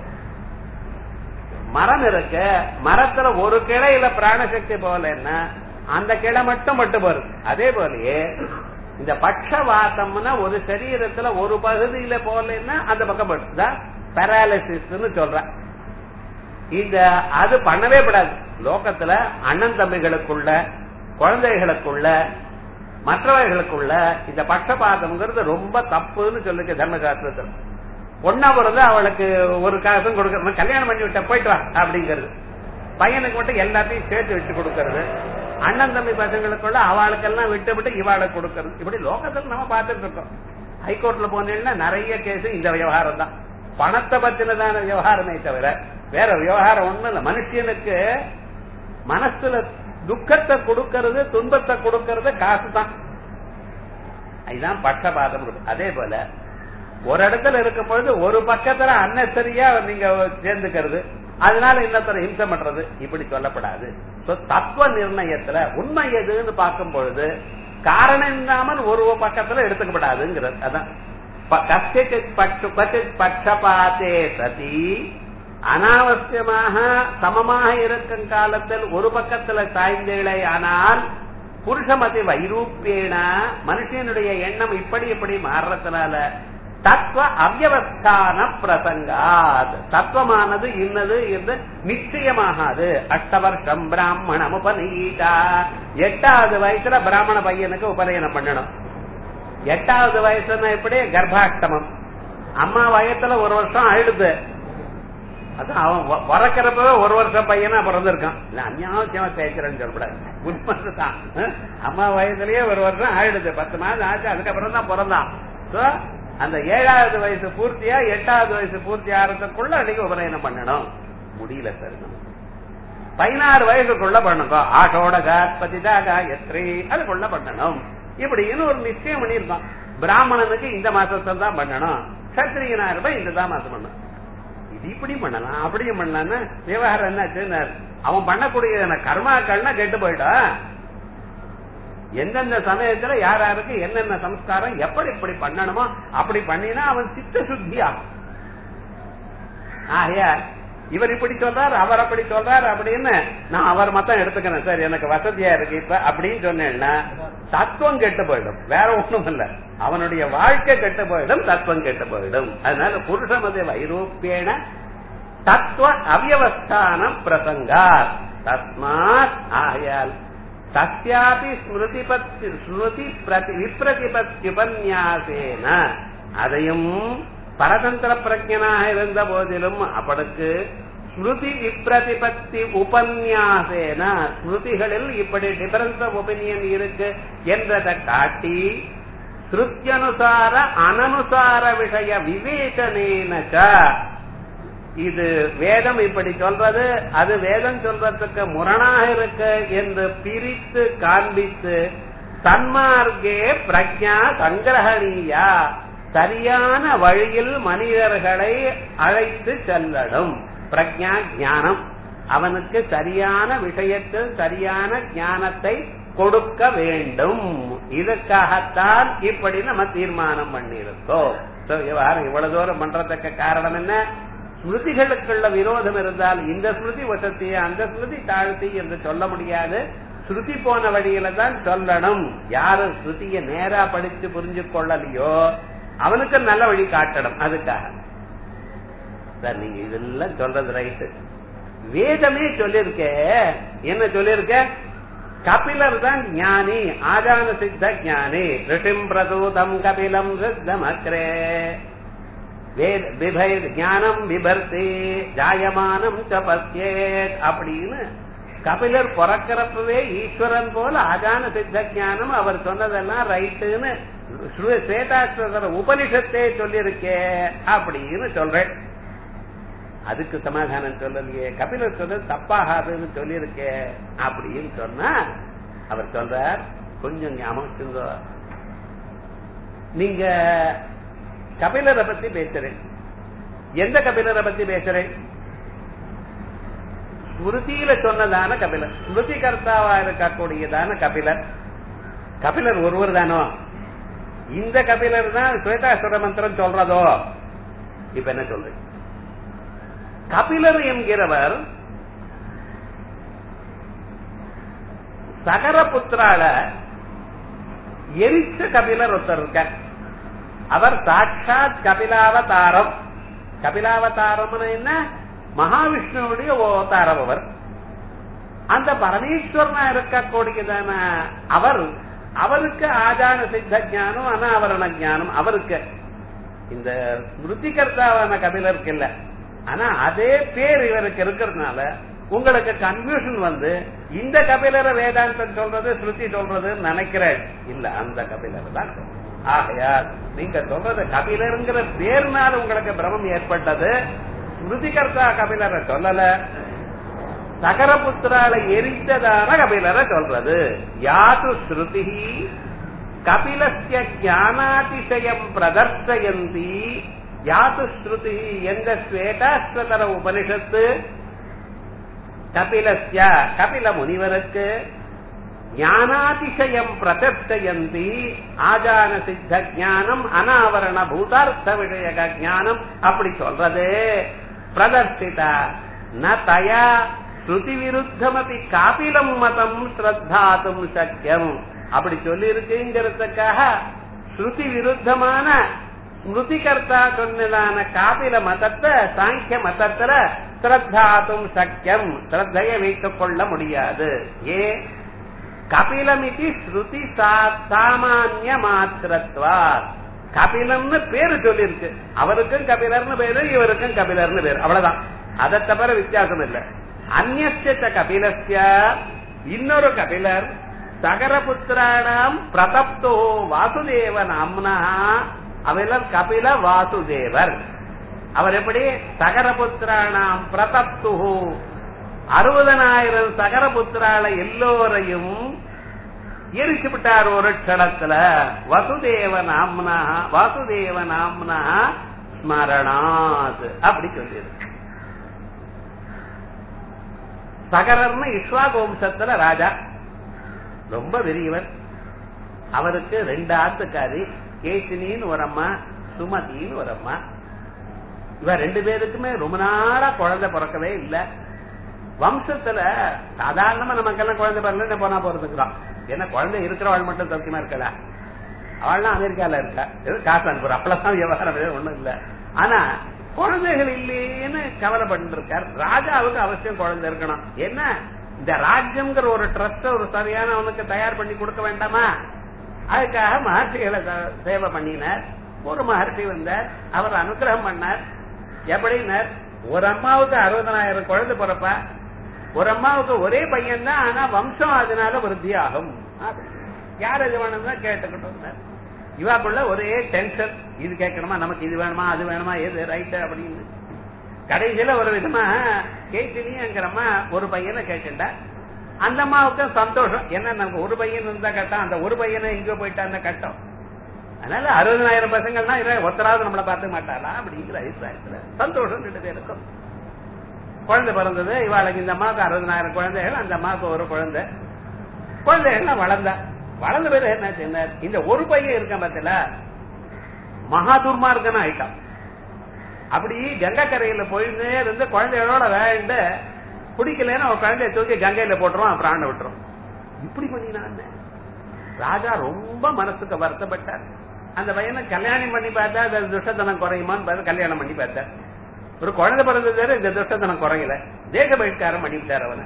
[SPEAKER 1] மரம் இருக்கு மரத்துல ஒரு கிளையில பிராணசக்தி போலன்னா அந்த கிளை மட்டும் பட்டு போறது அதே போலயே இந்த பட்சவாத்தம்னா ஒரு சரீரத்துல ஒரு பகுதியில போலன்னா அந்த பக்கம் படுதா பேராலிசிஸ் சொல்ற இந்த அது பண்ணவே படாது லோகத்துல அண்ணன் தம்பிகளுக்குள்ள குழந்தைகளுக்குள்ள மற்றவர்களுக்குள்ள இந்த பட்சபாதம்ங்கிறது ரொம்ப தப்புன்னு சொல்லுங்க தர்மசாஸ்திரத்தில் பொண்ணா பிறந்து அவளுக்கு ஒரு காசும் கொடுக்கறது கல்யாணம் பண்ணி விட்ட போயிட்டு வா அப்படிங்கிறது பையனுக்கு மட்டும் எல்லாத்தையும் சேர்த்து வச்சு கொடுக்கறது அண்ணன் தம்பி பசங்களுக்குள்ள அவளுக்கெல்லாம் விட்டு விட்டு இவாளுக்கு கொடுக்கறது இப்படி லோகத்தில் நம்ம பார்த்துட்டு இருக்கோம் ஹைகோர்ட்ல போனீங்கன்னா நிறைய கேஸ் இந்த விவகாரம் தான் பணத்தை பத்தினதான விவகாரமே தவிர வேற விவகாரம் ஒண்ணும் இல்ல மனுஷனுக்கு மனசுல துக்கத்தை கொடுக்கறது துன்பத்தை கொடுக்கறது காசு தான் இதுதான் பட்சபாதம் அதே போல ஒரு இடத்துல இருக்கும் பொழுது ஒரு பக்கத்துல அன்னசரியா நீங்க சேர்ந்துக்கிறது அதனால இன்னொருத்தர ஹிம்சை பண்றது இப்படி சொல்லப்படாது தத்துவ நிர்ணயத்துல உண்மை எதுன்னு பார்க்கும் பொழுது காரணம் இல்லாமல் ஒரு பக்கத்துல எடுத்துக்கப்படாதுங்கிறது அதான் பட்சபாத்தே சதி அனாவசியமாக சமமாக இருக்கும் காலத்தில் ஒரு பக்கத்துல சாய்ந்தீழை ஆனால் புருஷமதி வைரூப்பியேன மனுஷனுடைய எண்ணம் இப்படி இப்படி மாறுறதுனால தத்துவ அவ்வஸ்தான பிரசங்காத் தத்துவமானது இன்னது என்று நிச்சயமாகாது அஷ்டவர்ஷம் பிராமணம் உபநீதா எட்டாவது வயசுல பிராமண பையனுக்கு உபநயனம் பண்ணணும் எட்டாவது வயசுன்னா எப்படி கர்ப்பாஷ்டமம் அம்மா வயத்துல ஒரு வருஷம் ஆயிடுது அதான் அவன் வ- பிறக்கறப்பவே ஒரு வருஷம் பையனா பிறந்திருக்கான் இல்ல அந்யாவசியமா பேசுறேன்னு சொல்லக்கூடாது உண்மைதான் அஹ்? அம்மா வயசுலயே ஒரு வருஷம் ஆயிடுது பத்து மாதம் ஆச்சு அதுக்கப்புறம் தான் பிறந்தான் So, அந்த ஏழாவது வயசு பூர்த்தியா எட்டாவது வயசு பூர்த்தி ஆகிறதுக்குள்ள அன்னைக்கு உபநயனம் பண்ணணும் முடியல சார் பதினாறு வயசுக்குள்ள பண்ணுங்க ஆட்டோட காத்பதிதா காயத்ரி அதுக்குள்ள பண்ணணும் இப்படின்னு ஒரு நிச்சயம் பண்ணியிருக்கான் பிராமணனுக்கு இந்த மாசத்துல தான் பண்ணணும் சத்திரியனா இருப்பா இந்த தான் மாசம் பண்ணணும் இது இப்படி பண்ணலாம் அப்படியும் பண்ணலாம்னு விவகாரம் என்னாச்சு அவன் பண்ணக்கூடிய கர்மாக்கள்னா கெட்டு போயிட்டா எந்தெந்த சமயத்துல யார் யாருக்கு என்னென்ன சம்ஸ்காரம் எப்படி இப்படி பண்ணணுமோ அப்படி பண்ணினா அவன் சித்த சுத்தியா ஆகையா இவர் இப்படி சொல்றார் அவர் அப்படி சொல்றார் அப்படின்னு நான் அவர் மத்தம் எடுத்துக்கிறேன் சார் எனக்கு வசதியா இருக்கு இப்ப அப்படின்னு சொன்னேன்னா தத்துவம் கெட்டு போயிடும் வேற ஒண்ணும் இல்ல அவனுடைய வாழ்க்கை கெட்டு போயிடும் தத்துவம் கெட்டு போயிடும் அதனால புருஷமதி வைரூப்பியன தத்துவ அவ்வஸ்தானம் பிரசங்காத் தஸ்மாத் ஆகையால் தஸ்யாபி ஸ்மிருதி பத்தி ஸ்மிருதி பிரதி விப்ரதிபத்யுபன்யாசேன அதையும் பரதந்திர பிரஜனாக இருந்த போதிலும் அவனுக்கு ஸ்மிருதி விப்ரதிபத்தி உபன்யாசேன ஸ்மிருதிகளில் இப்படி டிஃபரன்ஸ் ஆஃப் ஒபினியன் இருக்கு என்றதை காட்டி ஸ்ருத்தியனுசார அனனுசார விஷய விவேச்சனேனச்ச இது வேதம் இப்படி சொல்றது அது வேதம் சொல்றதுக்கு முரணாக இருக்கு என்று பிரித்து காண்பித்து சன்மார்க்கே பிரஜா சங்கிரகணீயா சரியான வழியில் மனிதர்களை அழைத்து செல்லடும் பிரஜா ஞானம் அவனுக்கு சரியான விஷயத்தில் சரியான ஞானத்தை கொடுக்க வேண்டும் இதுக்காகத்தான் இப்படி நம்ம தீர்மானம் பண்ணியிருக்கோம் So, விவகாரம் இவ்வளவு தூரம் பண்றதுக்கு காரணம் என்ன ஸ்மிருதிகளுக்குள்ள விரோதம் இருந்தால் இந்த ஸ்மிருதி வசதி அந்த ஸ்மிருதி தாழ்த்தி என்று சொல்ல முடியாது ஸ்ருதி போன வழியில தான் சொல்லணும் யாரு ஸ்ருதிய நேரா படிச்சு புரிஞ்சு கொள்ளலையோ அவனுக்கு நல்ல வழி காட்டணும் அதுக்காக சார் நீங்க இதெல்லாம் சொல்றது ரைட்டு வேதமே சொல்லிருக்க என்ன சொல்லிருக்க கபிலர் தான் ஞானி ஆஜான சித்த ஞானி ரிஷிம் பிரதூதம் கபிலம் சித்தம் அக்ரே வேத விபை ஞானம் விபர்த்தி ஜாயமானம் சபத்தியேத் அப்படின்னு கபிலர் பிறக்கிறப்பவே ஈஸ்வரன் போல ஆஜான சித்த ஞானம் அவர் சொன்னதெல்லாம் ரைட்டுன்னு ஸ்வேதாஸ்வர உபனிஷத்தே சொல்லியிருக்கே அப்படின்னு சொல்றேன் அதுக்கு சமாதானம் சொல்லலையே கபிலர் சொன்னது தப்பாகாதுன்னு சொல்லியிருக்கே அப்படின்னு சொன்னா அவர் சொல்றார் கொஞ்சம் ஞாபகம் வச்சுங்கோ. நீங்க கபிலரை பத்தி பேசுறேன் எந்த கபிலரை பத்தி பேசுறேன் ஸ்மிருதியில சொன்னதான கபிலர் ஸ்மிருதி கர்த்தாவா இருக்கக்கூடியதான கபிலர் கபிலர் ஒருவர் தானோ இந்த கபிலர் தான் ஸ்வேதாசுர மந்திரம் சொல்றதோ இப்ப என்ன சொல்றேன் கபிலர் என்கிறவர் சகரபுத்திரால எரிச்ச கபிலர் ஒருத்தர் இருக்க அவர் சாட்சாத் கபிலாவதாரம் கபிலாவதாரம்னு என்ன மகாவிஷ்ணுவுடைய அவதாரம் அவர் அந்த பரமேஸ்வரனா இருக்கக்கூடியதான அவர் அவருக்கு ஆஜான சித்த ஞானம் அனாவரண ஞானம் அவருக்கு இந்த ஸ்மிருதி கர்த்தாவான கபிலருக்கு இல்ல ஆனா அதே பேர் இவருக்கு இருக்கிறதுனால உங்களுக்கு கன்ஃபியூஷன் வந்து இந்த கபிலரை வேதாந்தம் சொல்றது ஸ்ருதி சொல்றதுன்னு நினைக்கிறேன் இல்ல அந்த கபிலர் தான் ஆகையால் நீங்க சொல்றது கபிலருங்கிற பேர்னால உங்களுக்கு பிரமம் ஏற்பட்டது ஸ்மிருதிகர்த்தா கபிலரை சொல்லல சகரபுத்திரால எரித்ததான கபிலரை சொல்றது யாது ஸ்ருதி கபிலஸ்ய ஞானாதிசயம் பிரதர்சயந்தி யாது ஸ்ருதி எந்த ஸ்வேதாஸ்வதர உபனிஷத்து கபிலஸ்ய கபில முனிவருக்கு ஞானாதிசயம் பிரதர்ஷயந்தி ஆஜான சித்த ஞானம் அனாவரண பூதார்த்த விஷயக ஞானம் அப்படி சொல்றது பிரதர்ஷிதா ந தயா ஸ்ருதி விருத்தமபி காபிலம் மதம் ஸ்ரத்தாதும் சக்கியம் அப்படி சொல்லி இருக்குங்கிறதுக்காக ஸ்ருதி விருத்தமான ஸ்மிருதிகர்த்தா சொன்னதான காபில மதத்தை சாங்கிய மதத்துல சிரத்தாத்தும் சக்கியம் சிரத்தையை வைத்துக் கொள்ள முடியாது ஏன் கபிலமிதி ஸ்ருதி சாமானிய மாத்திரத்வா கபிலம்னு பேரு சொல்லிருக்கு அவருக்கும் கபிலர்னு பேரு இவருக்கும் கபிலர்னு பேரு அவ்வளவுதான் அதை தவிர வித்தியாசம் இல்ல அந்நிய கபிலஸ்ய இன்னொரு கபிலர் சகரபுத்திராணாம் பிரதப்தோ வாசுதேவ நாம்னா அவர் கபில வாசுதேவர் அவர் எப்படி சகரபுத்திராணாம் பிரதப்து அறுபதனாயிரம் சகரபுத்திரால எல்லோரையும் எரிச்சு விட்டார் ஒரு க்ஷணத்துல வசுதேவ நாம்னா வாசுதேவ நாம்னா ஸ்மரணாத் அப்படி சொல்லியிருக்கு சகரர்னு இஸ்வாக வம்சத்துல ராஜா ரொம்ப பெரியவர் அவருக்கு ரெண்டு ஆத்துக்காரி கேசினின்னு ஒரு அம்மா சுமதின்னு ஒரு அம்மா இவ ரெண்டு பேருக்குமே ரொம்ப நாளா குழந்தை பிறக்கவே இல்ல வம்சத்துல சாதாரணமா நமக்கெல்லாம் குழந்தை பிறந்த போனா போறதுக்குதான் ஏன்னா குழந்தை இருக்கிறவள் மட்டும் சௌக்கியமா இருக்கல அவள்லாம் அமெரிக்கால இருக்கா எதுவும் காசு அனுப்புற அப்பெல்லாம் விவகாரம் வேற ஒண்ணும் இல்ல ஆனா குழந்தைகள் இல்லேன்னு கவலைப்பட்டு இருக்கார் ராஜாவுக்கு அவசியம் குழந்தை இருக்கணும் என்ன இந்த ராஜ்யம்ங்கிற ஒரு ட்ரஸ்ட் ஒரு சரியான அவனுக்கு தயார் பண்ணி கொடுக்க வேண்டாமா அதுக்காக மகர்ஷிகளை சேவை பண்ணினார் ஒரு மகர்ஷி வந்தார் அவர் அனுகிரகம் பண்ணார் எப்படின்னார் ஒரு அம்மாவுக்கு அறுபதனாயிரம் குழந்தை பிறப்பா ஒரு அம்மாவுக்கு ஒரே பையன் தான் ஆனா வம்சம் அதனால விருத்தி ஆகும் யார் இது வேணும்னா கேட்டுக்கிட்டோம் இவாக்குள்ள ஒரே டென்ஷன் இது கேட்கணுமா நமக்கு இது வேணுமா அது வேணுமா எது ரைட்டு அப்படின்னு கடைசியில ஒரு விதமா கேட்டினிங்கிறம்மா ஒரு பையனை கேட்டுட்டா அந்த அம்மாவுக்கும் சந்தோஷம் என்ன நமக்கு ஒரு பையன் இருந்தா கட்டம் அந்த ஒரு பையனை எங்க போயிட்டான்னு கட்டம் அதனால அறுபதாயிரம் பசங்கள்னா ஒருத்தராவது நம்மளை பார்த்துக்க மாட்டாளா அப்படிங்கிற அபிப்பிராயத்துல சந்தோஷம் ரெண்டு பேருக்கும் குழந்தை பிறந்தது இவாளுக்கு இந்த அம்மாவுக்கு அறுபதாயிரம் குழந்தைகள் அந்த அம்மாவுக்கு ஒரு குழந்தை குழந்தைகள்லாம் வளர்ந்தா வளர்ந்த பேரு என்ன சொன்னார் இந்த ஒரு பையன் இருக்கான் பார்த்தல மகா துர்மார்க்கனா ஆயிட்டான் அப்படி கங்கை கரையில போயிட்டே இருந்து குழந்தைகளோட வேண்டு பிடிக்கலன்னு அவன் குழந்தைய தூக்கி கங்கையில போட்டுருவான் பிராண விட்டுரும் இப்படி பண்ணினான் ராஜா ரொம்ப மனசுக்கு வருத்தப்பட்டார் அந்த பையனை கல்யாணம் பண்ணி பார்த்தா அது துஷ்டத்தனம் குறையுமான்னு பார்த்து கல்யாணம் பண்ணி பார்த்தார் ஒரு குழந்தை பிறந்தது இந்த துஷ்டத்தனம் குறையல தேச பயிற்காரம் பண்ணிவிட்டார் அவனை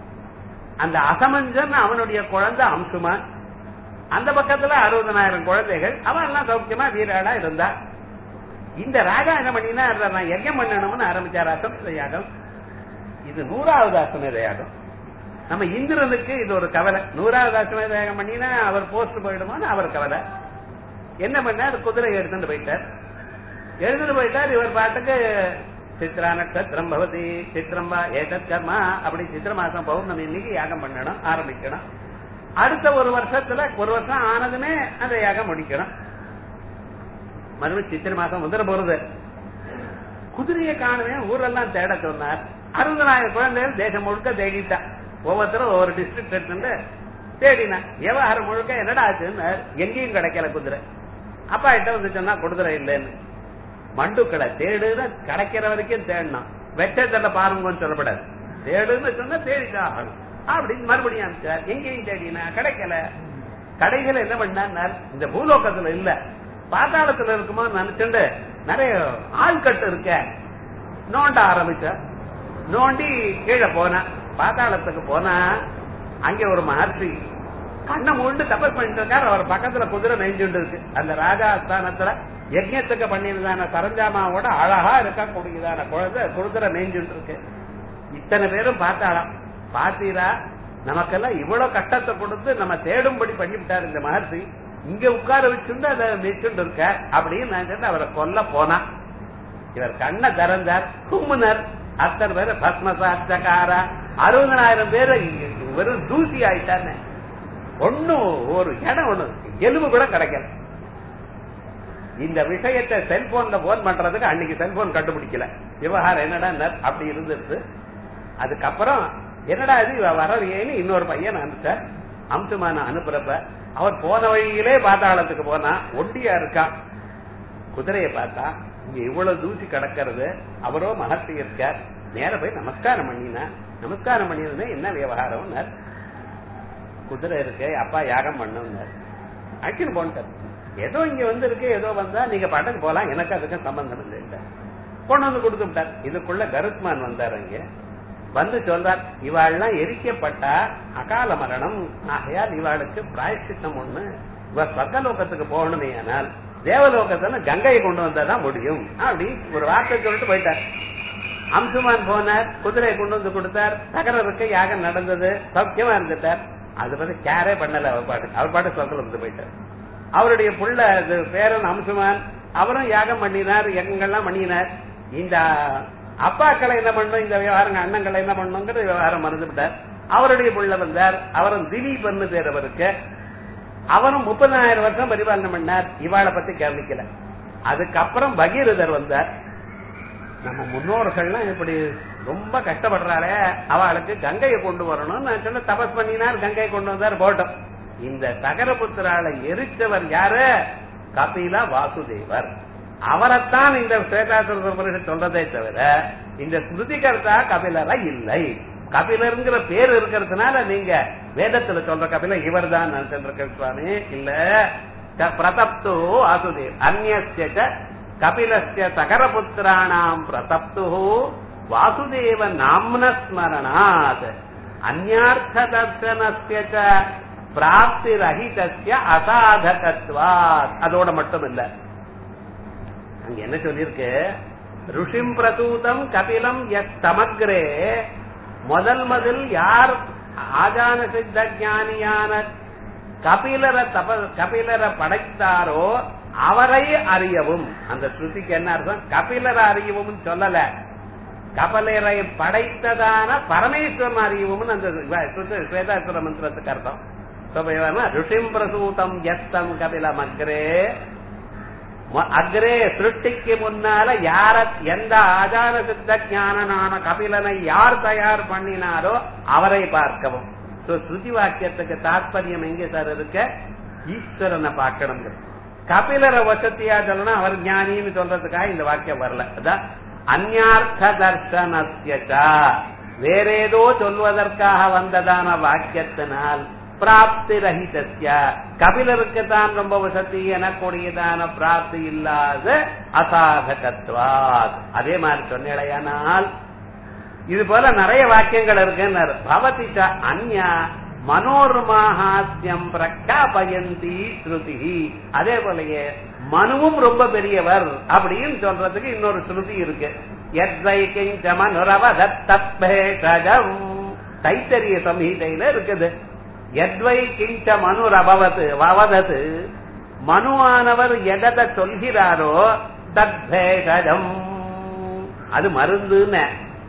[SPEAKER 1] அந்த அசமஞ்சன் அவனுடைய குழந்தை அம்சுமான் அந்த பக்கத்துல அறுபதனாயிரம் குழந்தைகள் அவன் எல்லாம் சௌக்கியமா வீராடா இருந்தா இந்த ராஜா என்ன பண்ணினா நான் யஜ்யம் பண்ணணும்னு ஆரம்பிச்சார் அசமேத யாகம் இது நூறாவது அசமேத யாகம் நம்ம இந்திரனுக்கு இது ஒரு கவலை நூறாவது அசமேத யாகம் பண்ணினா அவர் போஸ்ட் போயிடுமோன்னு அவர் கவலை என்ன பண்ணார் குதிரை எடுத்துட்டு போயிட்டார் எழுந்துட்டு போயிட்டார் இவர் பாட்டுக்கு சித்ரா நட்சத்திரம் பவதி சித்திரம்பா ஏதத் கர்மா அப்படி சித்திர மாசம் பௌர்ணமி இன்னைக்கு யாகம் பண்ணணும் ஆரம்பிக்கணும் அடுத்த ஒரு வருஷத்துல ஒரு வருஷம் ஆனதுமே அந்த யாகம் முடிக்கணும் மறுபடியும் சித்திரை மாசம் வந்துட போறது குதிரையை காணுமே ஊரெல்லாம் தேட சொன்னார் அறுபதனாயிரம் குழந்தைகள் தேசம் முழுக்க தேடிட்டா ஒவ்வொருத்தரும் ஒவ்வொரு டிஸ்ட்ரிக்ட் எடுத்துட்டு தேடினா விவகாரம் முழுக்க என்னடா ஆச்சுன்னு எங்கேயும் கிடைக்கல குதிரை அப்பா கிட்ட வந்து சொன்னா குதிரை இல்லைன்னு மண்டுக்களை தேடுன்னு கிடைக்கிற வரைக்கும் தேடணும் வெச்சத்துல பாருங்கன்னு சொல்லப்படாது தேடுன்னு சொன்னா தேடிதான் ஆகணும் அப்படின்னு மறுபடியும் அனுப்பிச்சார் எங்கேயும் தேடினா கிடைக்கல கடைகள் என்ன பண்ணார் இந்த பூலோகத்துல இல்ல பாதாளத்துல இருக்குமோ நினைச்சுண்டு நிறைய ஆள்கட்டு இருக்க நோண்ட ஆரம்பிச்ச நோண்டி கீழே போன பாதாளத்துக்கு போனா அங்க ஒரு மகர்ஷி கண்ணை மூண்டு தபஸ் பண்ணிட்டு இருக்காரு அவர் பக்கத்துல குதிரை மேய்ஞ்சுட்டு இருக்கு அந்த ராஜா ஸ்தானத்துல யஜ்யத்துக்கு பண்ணியிருந்தான சரஞ்சாமாவோட அழகா இருக்கா கூடியதான குழந்தை குதிரை மேய்ஞ்சுட்டு இருக்கு இத்தனை பேரும் பார்த்தாளாம் பாத்தீரா நமக்கெல்லாம் இவ்வளவு கஷ்டத்தை கொடுத்து நம்ம தேடும்படி பண்ணிவிட்டார் இந்த மகர்ஷி இங்க உட்கார வச்சுட்டு அதை வச்சுட்டு இருக்க அப்படின்னு நான் அவரை கொல்ல போனா இவர் கண்ணை திறந்தார் கும்முனர் அத்தனை பேர் பத்மசாட்சகாரா அறுபதனாயிரம் பேர் வெறும் தூசி ஆயிட்டான்னு ஒண்ணும் ஒரு இடம் ஒண்ணு எலும்பு கூட கிடைக்கல இந்த விஷயத்தை செல்போன்ல போன் பண்றதுக்கு அன்னைக்கு செல்போன் கண்டுபிடிக்கல விவகாரம் என்னடா அப்படி இருந்துருது அதுக்கப்புறம் என்னடா இது இவ வரலையேன்னு இன்னொரு பையன் அனுப்பிச்சார் அம்சமான அனுப்புறப்ப அவர் போன வழியிலே பாத்தாளத்துக்கு போனா ஒண்டியா இருக்கா குதிரையை பார்த்தா இங்க இவ்வளவு தூசி கிடக்கிறது அவரோ மகர்த்தி இருக்கார் நேர போய் நமஸ்காரம் பண்ணினா நமஸ்காரம் பண்ணிருந்தே என்ன விவகாரம் குதிரை இருக்கு அப்பா யாகம் பண்ணுனார் அழைச்சின்னு போன்ட்டார் ஏதோ இங்க வந்து இருக்கு ஏதோ வந்தா நீங்க பாட்டுக்கு போலாம் எனக்கு அதுக்கு சம்பந்தம் இல்லை கொண்டு வந்து கொடுத்து விட்டார் இதுக்குள்ள கருத்மான் வந்தார் அங்க வந்து சொல்றார் இவாள்லாம் எரிக்கப்பட்டா அகால மரணம் ஆகையால் இவாளுக்கு பிராயஷ்டித்தம் ஒண்ணு இவ சொர்க்கலோகத்துக்கு போகணுமே ஆனால் தேவலோகத்துல கங்கையை கொண்டு வந்தாதான் முடியும் அப்படி ஒரு வார்த்தை சொல்லிட்டு போயிட்டார் அம்சுமான் போனார் குதிரையை கொண்டு வந்து கொடுத்தார் தகரருக்கு யாகம் நடந்தது சௌக்கியமா இருந்துட்டார் அது பத்தி கேரே பண்ணல அவர் பாட்டு அவர் பாட்டு சொர்க்கலோகத்துக்கு போயிட்டார் அவருடைய புள்ள இது பேரன் அம்சுமான் அவரும் யாகம் பண்ணினார் யங்கங்கள்லாம் பண்ணினார் இந்த அப்பாக்களை என்ன பண்ணும் இந்த விவகாரங்க அண்ணங்களை என்ன பண்ணுங்கிற விவகாரம் மறந்து விட்டார் அவருடைய புள்ள வந்தார் அவரும் திலீபன்னு பேர் அவருக்கு அவரும் முப்பதாயிரம் வருஷம் பரிபாலனை பண்ணார் இவாளை பத்தி கவனிக்கல அதுக்கப்புறம் பகீரதர் வந்தார் நம்ம முன்னோர்கள்லாம் இப்படி ரொம்ப கஷ்டப்படுறாளே அவளுக்கு கங்கையை கொண்டு வரணும் நான் சொன்ன தபஸ் பண்ணினார் கங்கையை கொண்டு வந்தார் போட்டோம் இந்த சகரபுத்திரால எரிச்சவர் யாரு கபில வாசுதேவர் அவரைத்தான் இந்த ஸ்வேதாசுர பரிஷத் சொல்றதே தவிர இந்த ஸ்மிருதிகர்த்தா கபிலரா இல்லை கபிலருங்கிற பேர் இருக்கிறதுனால நீங்க வேதத்துல சொல்ற கபில இவர் தான் சந்திரகர் சுவாமி இல்ல க- பிரதப்து வாசுதேவ் அந்நிய கபிலஸ்ய சகரபுத்திராணாம் பிரதப்து வாசுதேவ நாம்ன ஸ்மரணாத் அந்யார்த்த தர்சனஸ்ய ச பிராப்தி ரஹிதஸ்ய அசாதகத்வாத் அதோட மட்டும் இல்ல அங்க என்ன சொல்லிருக்கு ருஷிம் பிரதூதம் கபிலம் எஸ் சமக்ரே முதல் முதல் யார் ஆஜான சித்த ஞானியான கபிலரை தப கபிலரை படைத்தாரோ அவரை அறியவும் அந்த ஸ்ருதிக்கு என்ன அர்த்தம் கபிலரை அறியவும் சொல்லல கபலரை படைத்ததான பரமேஸ்வரன் அறியவும் அந்த ஸ்ருதி- ஸ்வேதாசுர மந்திரத்துக்கு அர்த்தம் சொல்லுவாங்க, ருஷிம் பிரசூதம் எத்தம் கபிலம் அக்ரே ம- அக்ரே சிருஷ்டிக்கு முன்னால யார எந்த ஆதார சித்த ஞானனான கபிலனை யார் தயார் பண்ணினாரோ அவரை பார்க்கவும் So, ஸ்ருதி வாக்கியத்துக்கு தாத்பரியம் எங்க சார் இருக்க ஈஸ்வரனை பார்க்கணும் கபிலரை வசதியா சொல்லணும் அவர் ஞானின்னு சொல்றதுக்காக இந்த வாக்கியம் வரல அதான் அந்யார்த்த தர்சனஸ்யச்சா வேற ஏதோ சொல்வதற்காக வந்ததான வாக்கியத்தினால் பிராப்தி ரஹிதஸ்ய கபிலருக்கு தான் ரொம்ப வசதி எனக்கூடியதான பிராப்தி இல்லாத அசாதகத்வாத் அதே மாதிரி சொன்னேடையானால் இது போல நிறைய வாக்கியங்கள் இருக்குன்னாரு பவதி ச அந்யா மனோர்மாஹாஸ்யம் பிரக்காபயந்தி ஸ்ருதி அதே போலயே மனுவும் ரொம்ப பெரியவர் அப்படின்னு சொல்றதுக்கு இன்னொரு ஸ்ருதி இருக்கு எத்வை கிஞ்ச மனுரவதத்தப்பேஷஜம் தைத்தரிய சம்ஹிதையில இருக்குது எத்வை கிஞ்ச மனுரபவத் வவதத் மனுவானவர் எதை சொல்கிறாரோ தத்பேஷஜம் அது மருந்துன்னு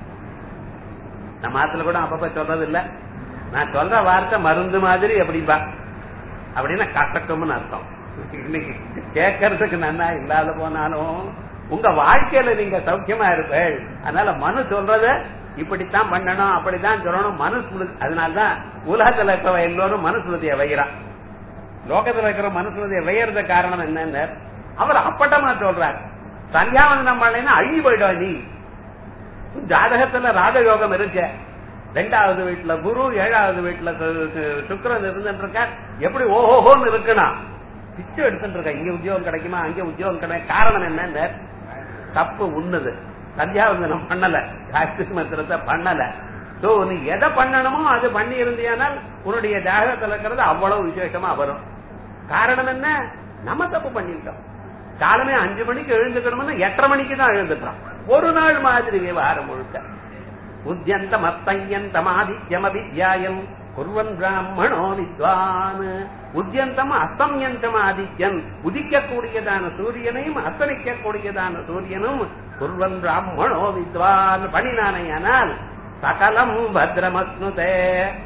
[SPEAKER 1] நம்ம ஆத்துல கூட அப்பப்ப சொல்றது இல்ல நான் சொல்ற வார்த்தை மருந்து மாதிரி அப்படிம்பா அப்படின்னா கசக்கம்னு அர்த்தம் இன்னைக்கு கேட்கறதுக்கு நன்னா இல்லாத போனாலும் உங்க வாழ்க்கையில நீங்க சௌக்கியமா இருப்பேள் அதனால மனு சொல்றத இப்படித்தான் பண்ணணும் அப்படித்தான் சொல்லணும் மனுஸ்மிருதி அதனாலதான் உலகத்துல இருக்கிற எல்லோரும் மனுஸ்மிருதியை வைகிறான் லோகத்துல இருக்கிற மனுஸ்மிருதியை வையறது காரணம் என்னன்னு அவர் அப்பட்டமா சொல்றார் சந்தியாவந்தனம் பண்ணலைன்னா அழி போயிடும் நீ ஜாதகத்துல ராஜயோகம் இருக்கு ரெண்டாவது வீட்டுல குரு ஏழாவது வீட்டுல சு- சு- சுக்கிரன் இருந்துட்டு இருக்க எப்படி ஓஹோஹோன்னு இருக்கணும் பிச்சை எடுத்துட்டு இருக்க இங்க உத்தியோகம் கிடைக்குமா அங்க உத்தியோகம் கிடைக்கும் காரணம் என்னன்னு தப்பு உண்ணுது சந்தியாவந்தனம் பண்ணல காயத்ரி மந்திரத்தை பண்ணல சோ நீ எதை பண்ணணுமோ அது பண்ணி இருந்தியானால் உன்னுடைய ஜாதகத்துல இருக்கிறது அவ்வளவு விசேஷமா வரும் காரணம் என்ன நம்ம தப்பு பண்ணிட்டோம் காலமே அஞ்சு மணிக்கு எழுந்துக்கணும்னா எட்டரை மணிக்கு தான் எழுந்துக்கிறோம் ஒரு நாள் மாதிரி விவகாரம் முழுக்க உத்தியந்தம் அத்தயந்தம் ஆதித்யம் அவித்யாயம் குர்வன் பிராமணோ வித்வான் உத்தியந்தம் அஸ்தம்யந்தம் ஆதித்யன் உதிக்கக்கூடியதான சூரியனையும் அஸ்தமிக்கக்கூடியதான சூரியனும் குர்வன் பிராமணோ வித்வான் பண்ணினானையானால் சகலம் பத்ரமஸ்னுதே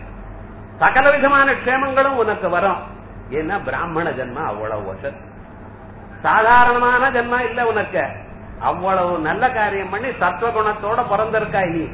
[SPEAKER 1] சகல விதமான க்ஷேமங்களும் உனக்கு வரும் ஏன்னா பிராமண ஜென்மா அவ்வளவு வசதி சாதாரணமான ஜென்மா இல்ல உனக்கு அவ்வளவு நல்ல காரியம் பண்ணி சத்வகுணத்தோட பிறந்திருக்காய் நீ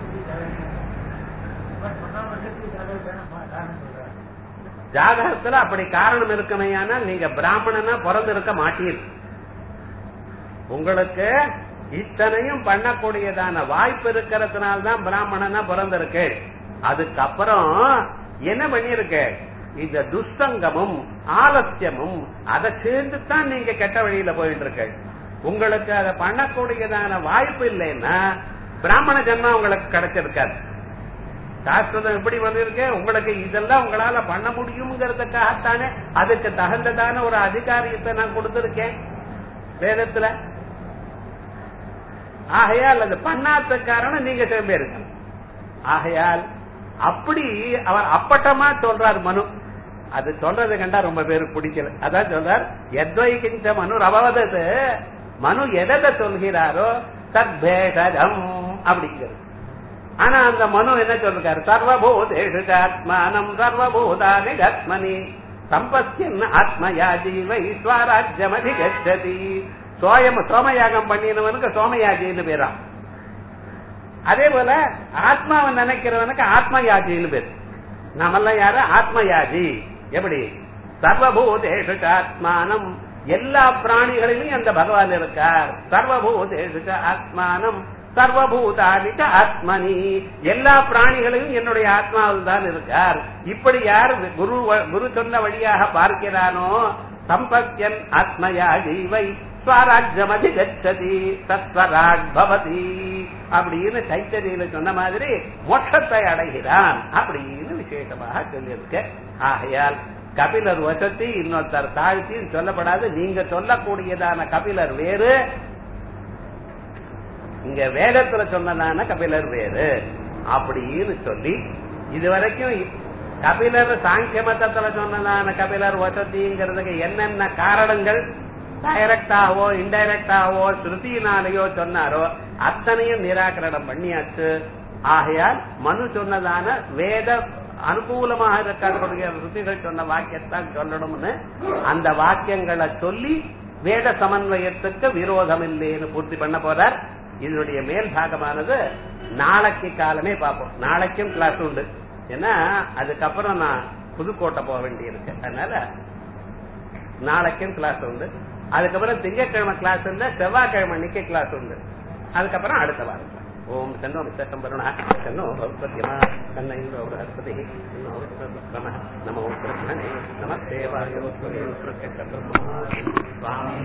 [SPEAKER 1] ஜாதகத்துல அப்படி காரணம் இருக்குமையானால் நீங்க பிராமணனா பிறந்திருக்க மாட்டீர் உங்களுக்கு இத்தனையும் பண்ணக்கூடியதான வாய்ப்பு இருக்கிறதுனால தான் பிராமணனா பிறந்திருக்கு அதுக்கப்புறம் என்ன பண்ணிருக்க இந்த துஷ்சங்கமும் ஆலசியமும் அதை சேர்ந்து தான் நீங்க கெட்ட வழியில போயிட்டு இருக்க உங்களுக்கு அதை பண்ணக்கூடியதான வாய்ப்பு இல்லைன்னா பிராமண ஜென்மா உங்களுக்கு கிடைச்சிருக்காது சாஸ்திரம் எப்படி வந்திருக்கு உங்களுக்கு இதெல்லாம் உங்களால பண்ண முடியுங்கிறதுக்காகத்தானே அதுக்கு தகுந்ததான ஒரு அதிகாரியத்தை நான் கொடுத்திருக்கேன் வேதத்துல ஆகையால் அது பண்ணாத காரணம் நீங்க திரும்பியிருக்க ஆகையால் அப்படி அவர் அப்பட்டமா சொல்றார் மனு அது சொல்றது கண்டா ரொம்ப பேருக்கு பிடிக்கல அதான் சொல்றார் எத்வை கிஞ்ச மனு ரபவதது மனு எதை சொல்கிறாரோ தத்பேஷம் அப்படிங்கிறது ஆனா அந்த மனு என்ன சொல்றாரு சர்வபூதேஷு ஆத்மானம் சர்வபூதானி கத்மனி சம்பத்தின் ஆத்மயா ஜீவை ஸ்வராஜ்யமதி கச்சதி சோயம் சோமயாகம் பண்ணினவனுக்கு சோமயாஜின்னு பேராம் அதே போல ஆத்மாவை நினைக்கிறவனுக்கு ஆத்மயாஜின்னு பேரு நாமெல்லாம் யாரு ஆத்மயாஜி எப்படி சர்வபூதேஷு ஆத்மானம் எல்லா பிராணிகளிலும் அந்த பகவான் இருக்கார் சர்வபூதேஷு ஆத்மானம் சர்வபூதானிக்க ஆத்மனி எல்லா பிராணிகளையும் என்னுடைய ஆத்மாவில் தான் இருக்கார் இப்படி யார் குரு குரு சொன்ன வழியாக பார்க்கிறானோ சம்பத்தியன் ஆத்மயா ஜீவை ஸ்வராஜ்யமதி கச்சதி சத்வராட் பவதி அப்படின்னு தைத்தறியில சொன்ன மாதிரி மோட்சத்தை அடைகிறான் அப்படின்னு விசேஷமாக சொல்லியிருக்க ஆகையால் கபிலர் வசத்தி இன்னொருத்தர் தாழ்த்தின்னு சொல்லப்படாது நீங்க சொல்லக்கூடியதான கபிலர் வேறு இங்க வேதத்துல சொன்னதான கபிலர் வேறு அப்படின்னு சொல்லி இதுவரைக்கும் கபிலர் சாங்கிய மதத்துல சொன்னதான கபிலர் வசதிங்கிறதுக்கு என்னென்ன காரணங்கள் டைரக்டாவோ இன்டைரக்டாவோ ஸ்ருதியினாலேயோ சொன்னாரோ அத்தனையும் நிராகரணம் பண்ணியாச்சு ஆகையால் மனு சொன்னதான வேத அனுகூலமாக இருக்கக்கூடிய ருத்திகள் சொன்ன வாக்கியத்தான் சொல்லணும்னு அந்த வாக்கியங்களை சொல்லி வேத சமன்வயத்துக்கு விரோதம் இல்லைன்னு பூர்த்தி பண்ண போறார் இதனுடைய மேல் பாகமானது நாளைக்கு காலமே பார்ப்போம் நாளைக்கும் கிளாஸ் உண்டு ஏன்னா அதுக்கப்புறம் நான் புதுக்கோட்டை போக வேண்டியிருக்கு அதனால நாளைக்கும் கிளாஸ் உண்டு அதுக்கப்புறம் திங்கட்கிழமை கிளாஸ் இல்ல செவ்வாய்க்கிழமை அன்னைக்கு கிளாஸ் உண்டு அதுக்கப்புறம் அடுத்த வாரம் ஓம் தன்னோ விசேஷம் வருணா தன்னோ பௌத்தியமா தன்ன இந்தோ பிரகஸ்பதி நமோ கிருஷ்ணனே நமஸ்தேவாய சுவாமி